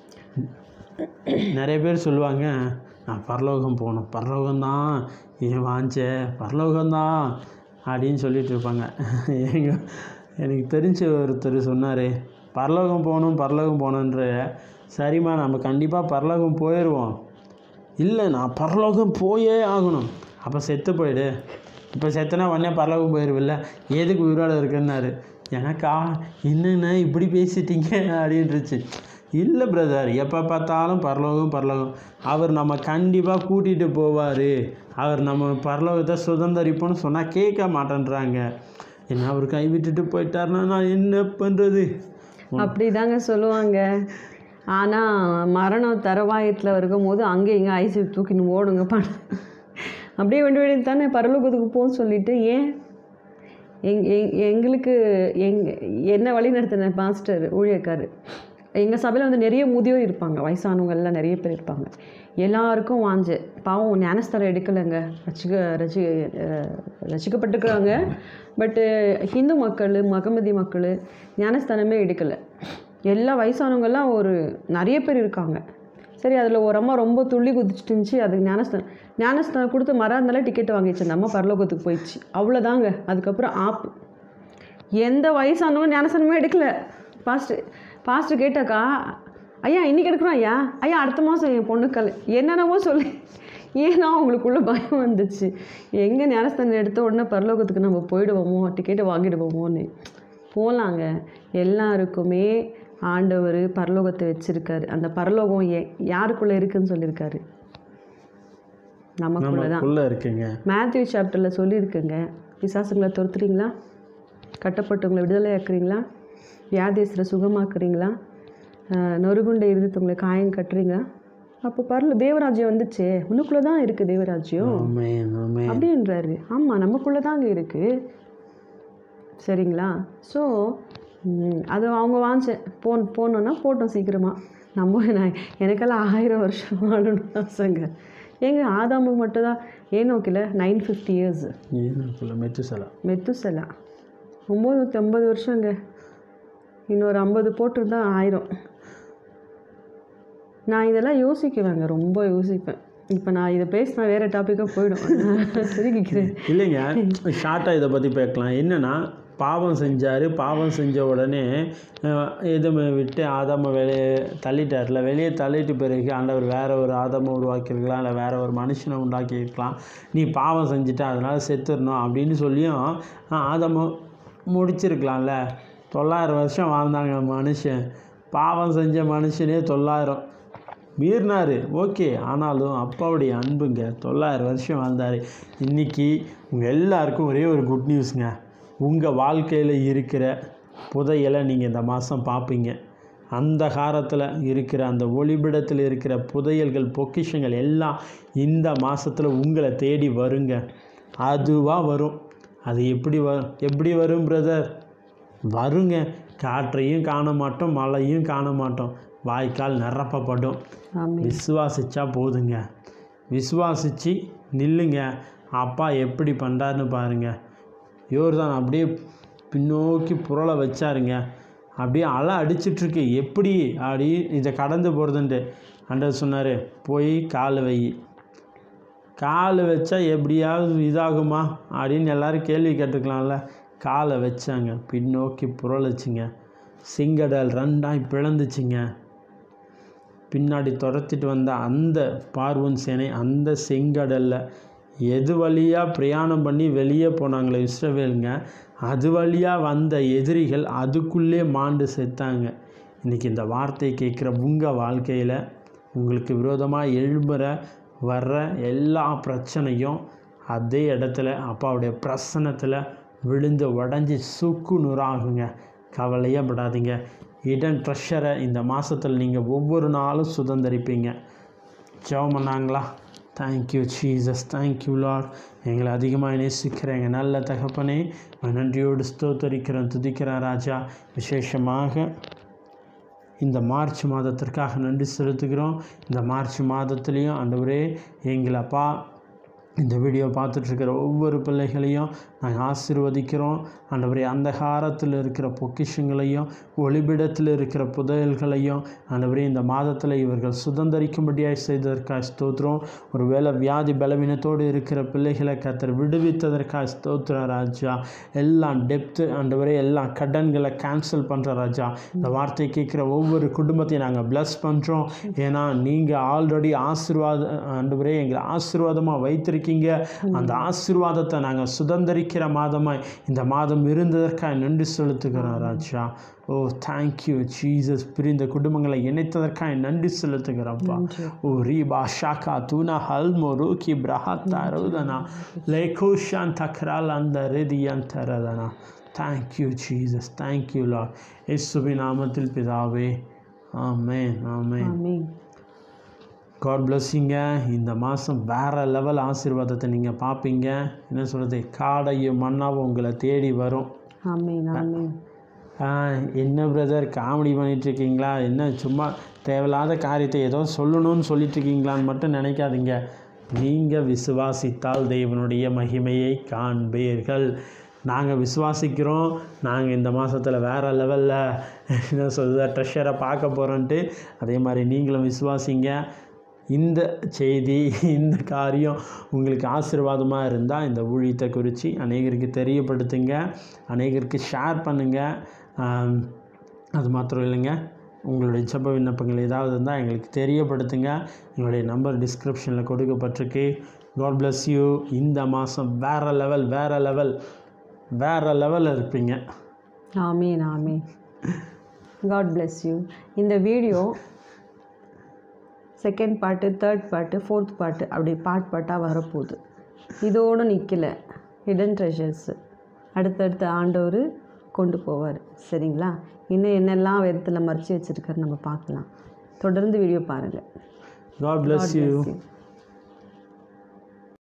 [SPEAKER 1] நிறைய பேர் சொல்லுவாங்க நான் பரலோகம் போகணும் பரலோகம்தான் என் வாஞ்ச பரலோகம்தான் அப்படின்னு சொல்லிட்டு இருப்பாங்க எங்க எனக்கு தெரிஞ்ச ஒருத்தர் சொன்னார் பரலோகம் போகணும் பரலோகம் போகணுன்ற சரிம்மா நம்ம கண்டிப்பாக பரலோகம் போயிடுவோம் இல்லை நான் பரலோகம் போயே ஆகணும் அப்போ செத்து போயிடு இப்போ செத்தனா உடனே பரலோகம் போயிடுவில்ல எதுக்கு உயிரோட இருக்குன்னாரு எனக்கா என்னென்ன இப்படி பேசிட்டீங்க அப்படின்ட்டுருச்சு இல்லை பிரதர் எப்போ பார்த்தாலும் பரலோகம் பரலோகம் அவர் நம்ம கண்டிப்பாக கூட்டிகிட்டு போவார் அவர் நம்ம பரலோகத்தை சுதந்திரிப்போம்னு சொன்னால் கேட்க மாட்டேன்றாங்க என்ன அவர் கைவிட்டுட்டு போயிட்டாருன்னா நான் என்ன பண்ணுறது
[SPEAKER 2] அப்படிதாங்க சொல்லுவாங்க ஆனால் மரணம் தரவாயத்தில் இருக்கும்போது அங்கே இங்கே ஐசி தூக்கின்னு ஓடுங்க பணம் அப்படியே வேண்டி வேண்டி தானே பரலோகத்துக்கு போன்னு சொல்லிட்டு ஏன் எங் எங் எங்களுக்கு எங் என்ன வழி நடத்தின பாஸ்டர் ஊழியக்காரர் எங்கள் சபையில் வந்து நிறைய முதியோர் இருப்பாங்க வயசானவங்க எல்லாம் நிறைய பேர் இருப்பாங்க எல்லாருக்கும் வாஞ்சு பாவம் ஞானஸ்தானம் எடுக்கலைங்க ரசிக ரசி அஹ் ரசிக்கப்பட்டிருக்கிறாங்க பட்டு ஹிந்து மக்கள் மகமதி மக்கள் ஞானஸ்தானமே எடுக்கலை எல்லா வயசானவங்கெல்லாம் ஒரு நிறைய பேர் இருக்காங்க சரி அதில் ஒரு அம்மா ரொம்ப துள்ளி குதிச்சுட்டு இருந்துச்சு அதுக்கு ஞானஸ்தானம் ஞானஸ்தானம் கொடுத்து மறாந்தாலே டிக்கெட் வாங்கிச்சு அந்த அம்மா பரலோகத்துக்கு போயிடுச்சு அவ்வளோதாங்க அதுக்கப்புறம் ஆப்பு எந்த வயசானவங்க ஞானஸ்தானமே எடுக்கல பாஸ்டர் பாஸ்டர் கேட்டாக்கா ஐயா இன்னைக்கு எடுக்கிறோம் ஐயா ஐயா அடுத்த மாதம் என் பொண்ணுக்கல் என்னென்னவோ சொல்லி ஏன்னா அவங்களுக்குள்ள பயம் வந்துச்சு எங்கே ஞானஸ்தானம் எடுத்த உடனே பரலோகத்துக்கு நம்ம போயிடுவோமோ டிக்கெட்டை வாங்கிடுவோமோன்னு போகலாங்க எல்லாருக்குமே ஆண்டவர் பரலோகத்தை வச்சிருக்காரு அந்த பரலோகம் ஏ யாருக்குள்ளே இருக்குன்னு சொல்லியிருக்காரு நமக்குள்ள தான்
[SPEAKER 1] நமக்குள்ளே இருக்குங்க
[SPEAKER 2] மேத்யூ சாப்டரில் சொல்லியிருக்குங்க பிசாசுங்களை துரத்துறீங்களா கட்டப்பட்டவங்களை விடுதலை ஆக்குறீங்களா வியாதேசரை சுகமாக்குறீங்களா ஆஹ் நொறுகுண்ட இருந்தவங்களை காயம் கட்டுறீங்களா அப்போ பரல தேவராஜ்யம் வந்துச்சே உனக்குள்ளே தான் இருக்குது தேவராஜ்யம்
[SPEAKER 1] ஆமென் ஆமென்
[SPEAKER 2] அப்படின்றாரு ஆமாம் நமக்குள்ளே தாங்க இருக்குது சரிங்களா ஸோ அது அவங்க வாஞ்ச போன் போனோன்னா போட்டோம் சீக்கிரமாக நம்ம நான் எனக்கெல்லாம் ஆயிரம் வருஷம் வாழணும் ஆசைங்க ஏங்க ஆதாமுக்கு மட்டும்தான் ஏனோக்கில் நைன் ஃபிஃப்டி இயர்ஸ்
[SPEAKER 1] ஏனுக்குள்ள மெத்துசலா
[SPEAKER 2] மெத்துசலா ஒம்பது நூற்றி ஐம்பது வருஷங்க இன்னொரு ஐம்பது போட்டிருந்தா ஆயிரம் நான் இதெல்லாம் யோசிக்குவேங்க ரொம்ப யோசிப்பேன் இப்போ நான் இதை பேசினா வேறு டாப்பிக்காக போயிடும் சிரிக்கிறேன்
[SPEAKER 1] இல்லைங்க ஷார்ட்டாக இதை பற்றி பேக்கலாம் என்னென்னா பாவம் செஞ்சார் பாவம் செஞ்ச உடனே இதை விட்டு ஆதாம வெளியே தள்ளிட்டார்ல வெளியே தள்ளிட்டு பிறகு ஆண்டவர் வேற ஒரு ஆதாம உருவாக்கியிருக்கலாம் இல்லை வேற ஒரு மனுஷனை உண்டாக்கியிருக்கலாம் நீ பாவம் செஞ்சுட்ட அதனால் செத்துடணும் அப்படின்னு சொல்லியும் ஆ, ஆதாம முடிச்சிருக்கலாம்ல தொள்ளாயிரம் வருஷம் வாழ்ந்தாங்க மனுஷன் பாவம் செஞ்ச மனுஷனே தொள்ளாயிரம் மீறினார் ஓகே ஆனாலும் அப்பாவுடைய அன்புங்க தொள்ளாயிரம் வருஷம் வாழ்ந்தார் இன்றைக்கி உங்கள் எல்லாருக்கும் ஒரே ஒரு குட் நியூஸுங்க உங்கள் வாழ்க்கையில் இருக்கிற புதையலை நீங்கள் இந்த மாதம் பார்ப்பீங்க அந்த காலத்தில் இருக்கிற அந்த ஒளிபிடத்தில் இருக்கிற புதையல்கள் பொக்கிஷங்கள் எல்லாம் இந்த மாதத்தில் உங்களை தேடி வருங்க அதுவாக வரும் அது எப்படி வ எப்படி வரும் பிரதர் வருங்க காற்றையும் காண மாட்டோம் மழையும் காண மாட்டோம் வாய்க்கால் நிரப்பப்படும்
[SPEAKER 2] ஆமென்
[SPEAKER 1] விசுவாசிச்சா போதுங்க விசுவாசிச்சு நில்லுங்க அப்பா எப்படி பண்ணுறாருன்னு பாருங்க யோர்தான் அப்படியே பின்னோக்கி புரள வச்சாருங்க அப்படியே அலை அடிச்சிட்ருக்கு எப்படி அப்படி இதை கடந்து போகிறதுன்ட்டு அண்டர் சொன்னார் போய் கால் வை கால் வச்சா எப்படியாவது இதாகுமா அப்படின்னு எல்லாரும் கேள்வி கேட்டுக்கலாம்ல காலை வச்சாங்க பின்னோக்கி புரளுச்சுங்க சிங்கடல் ரெண்டாய் பிளந்துச்சுங்க பின்னாடி துரத்திட்டு வந்த அந்த பார்வன் சேனை அந்த செங்கடலில் எது வழியாக பிரயாணம் பண்ணி வெளியே போனாங்களே இஸ்ரவேலுங்க அது வழியாக வந்த எதிரிகள் அதுக்குள்ளே மாண்டு செத்தாங்க இன்றைக்கி இந்த வார்த்தையை கேட்குற உங்கள் வாழ்க்கையில் உங்களுக்கு விரோதமாக எழும்புற வர்ற எல்லா பிரச்சனையும் அதே இடத்துல அப்பாவுடைய பிரசனத்தில் விழுந்து உடஞ்சி சுக்கு நூறாகுங்க கவலையே படாதீங்க இடன் ட்ரெஷரை இந்த மாதத்தில் நீங்கள் ஒவ்வொரு நாளும் சுதந்திரிப்பீங்க ஜெபம் பண்ணாங்களா தேங்க்யூ ஜீசஸ் தேங்க்யூ லார்ட் எங்களை அதிகமாக நேசிக்கிற எங்கள் நல்ல தகப்பனே உம்மை நன்றியோடு ஸ்தோத்தரிக்கிறோம் துதிக்கிற ராஜா விசேஷமாக இந்த மார்ச் மாதத்திற்காக நன்றி செலுத்துகிறோம் இந்த மார்ச் மாதத்துலேயும் ஆண்டவரே எங்களை அப்பா இந்த வீடியோ பார்த்துட்ருக்கிற ஒவ்வொரு பிள்ளைகளையும் நாங்கள் ஆசீர்வதிக்கிறோம் ஆண்டவரே அந்த காலத்தில் இருக்கிற பொக்கிஷங்களையும் ஒளிபிடத்தில் இருக்கிற புதையல்களையும் ஆண்டவரே இந்த மாதத்தில் இவர்கள் சுதந்திரிக்கும்படியாய் செய்ததற்காக ஸ்தோத்திரம் ஒருவேளை வியாதி பலவீனத்தோடு இருக்கிற பிள்ளைகளை கத்தர் விடுவித்ததற்காக ஸ்தோத்திரம் ராஜா எல்லாம் டெப்த்து ஆண்டவரே எல்லாம் கடன்களை கேன்சல் பண்ணுற ராஜா இந்த வார்த்தை கேட்குற ஒவ்வொரு குடும்பத்தையும் நாங்கள் ப்ளஸ் பண்ணுறோம் ஏன்னா நீங்கள் ஆல்ரெடி ஆசீர்வாத ஆண்டவரே எங்களை ஆசீர்வாதமாக வைத்திருக்கீங்க அந்த ஆசீர்வாதத்தை நாங்கள் சுதந்திரிக்கிற மாதமாய் இந்த மாதம் இருந்ததற்காக நன்றி செலுத்துகிறோம் ராஜா ஓ தேங்க்யூ ஜீசஸ் பிரிந்த குடும்பங்களை இணைத்ததற்காக நன்றி செலுத்துகிறோம்ப்பா ஓ ரீபா ஷாக்கா தூனா ஹல்மோ ரூக்கி பிரஹத்தா ரௌதனா லேகோஷான் தக்ரால் அந்த ரிதியன் தரதனா தேங்க்யூ ஜீசஸ் தேங்க்யூ லார்ட் இயேசுவின் நாமத்தில் பிதாவே ஆமென் ஆமென்
[SPEAKER 2] ஆமென்
[SPEAKER 1] காட் பிளஸ்ஸிங்க இந்த மாதம் வேறு லெவல் ஆசீர்வாதத்தை நீங்கள் பார்ப்பீங்க என்ன சொல்கிறது காடையும் மண்ணாவும் உங்களை தேடி வரும்
[SPEAKER 2] ஆமென் ஆமென்
[SPEAKER 1] ஆ, என்ன பிரதர் காமெடி பண்ணிட்டு இருக்கீங்களா என்ன சும்மா தேவையில்லாத காரியத்தை ஏதோ சொல்லணும்னு சொல்லிட்டு இருக்கீங்களான்னு மட்டும் நினைக்காதீங்க நீங்கள் விசுவாசித்தால் தேவனுடைய மகிமையை காண்பீர்கள் நாங்கள் விசுவாசிக்கிறோம் நாங்கள் இந்த மாதத்தில் வேறு லெவலில் என்ன சொல்லுது ட்ரெஷரை பார்க்க போகிறோன்ட்டு அதே மாதிரி நீங்களும் விசுவாசிங்க இந்த செய்தி இந்த காரியம் உங்களுக்கு ஆசீர்வாதமாக இருந்தால் இந்த ஊழியத்தை குறித்து அநேகருக்கு தெரியப்படுத்துங்க அநேகருக்கு ஷேர் பண்ணுங்கள் ஆம், அது மாத்திரம் இல்லைங்க உங்களுடைய ஜெப விண்ணப்பங்கள் ஏதாவது இருந்தால் எங்களுக்கு தெரியப்படுத்துங்க எங்களுடைய நம்பர் டிஸ்கிரிப்ஷனில் கொடுக்கப்பட்டிருக்கு காட் bless யூ இந்த மாதம் வேறு லெவல் வேறு லெவல் வேறு லெவலில் இருப்பீங்க
[SPEAKER 2] ஆமீன் ஆமீன் காட் bless யூ இந்த வீடியோ செகண்ட் பாட்டு தேர்ட் பாட்டு ஃபோர்த் பாட்டு அப்படி பார்ட் பார்ட்டாக வரப்போகுது இதோடு நிற்கல ஹிடன் ட்ரெஷர்ஸு அடுத்தடுத்த ஆண்டவர் கொண்டு போவார் சரிங்களா இன்னும் என்னெல்லாம் விதத்தில் மறைச்சி வச்சுருக்காரு நம்ம பார்க்கலாம் தொடர்ந்து வீடியோ பாருங்கள்
[SPEAKER 1] God bless you
[SPEAKER 2] bless you.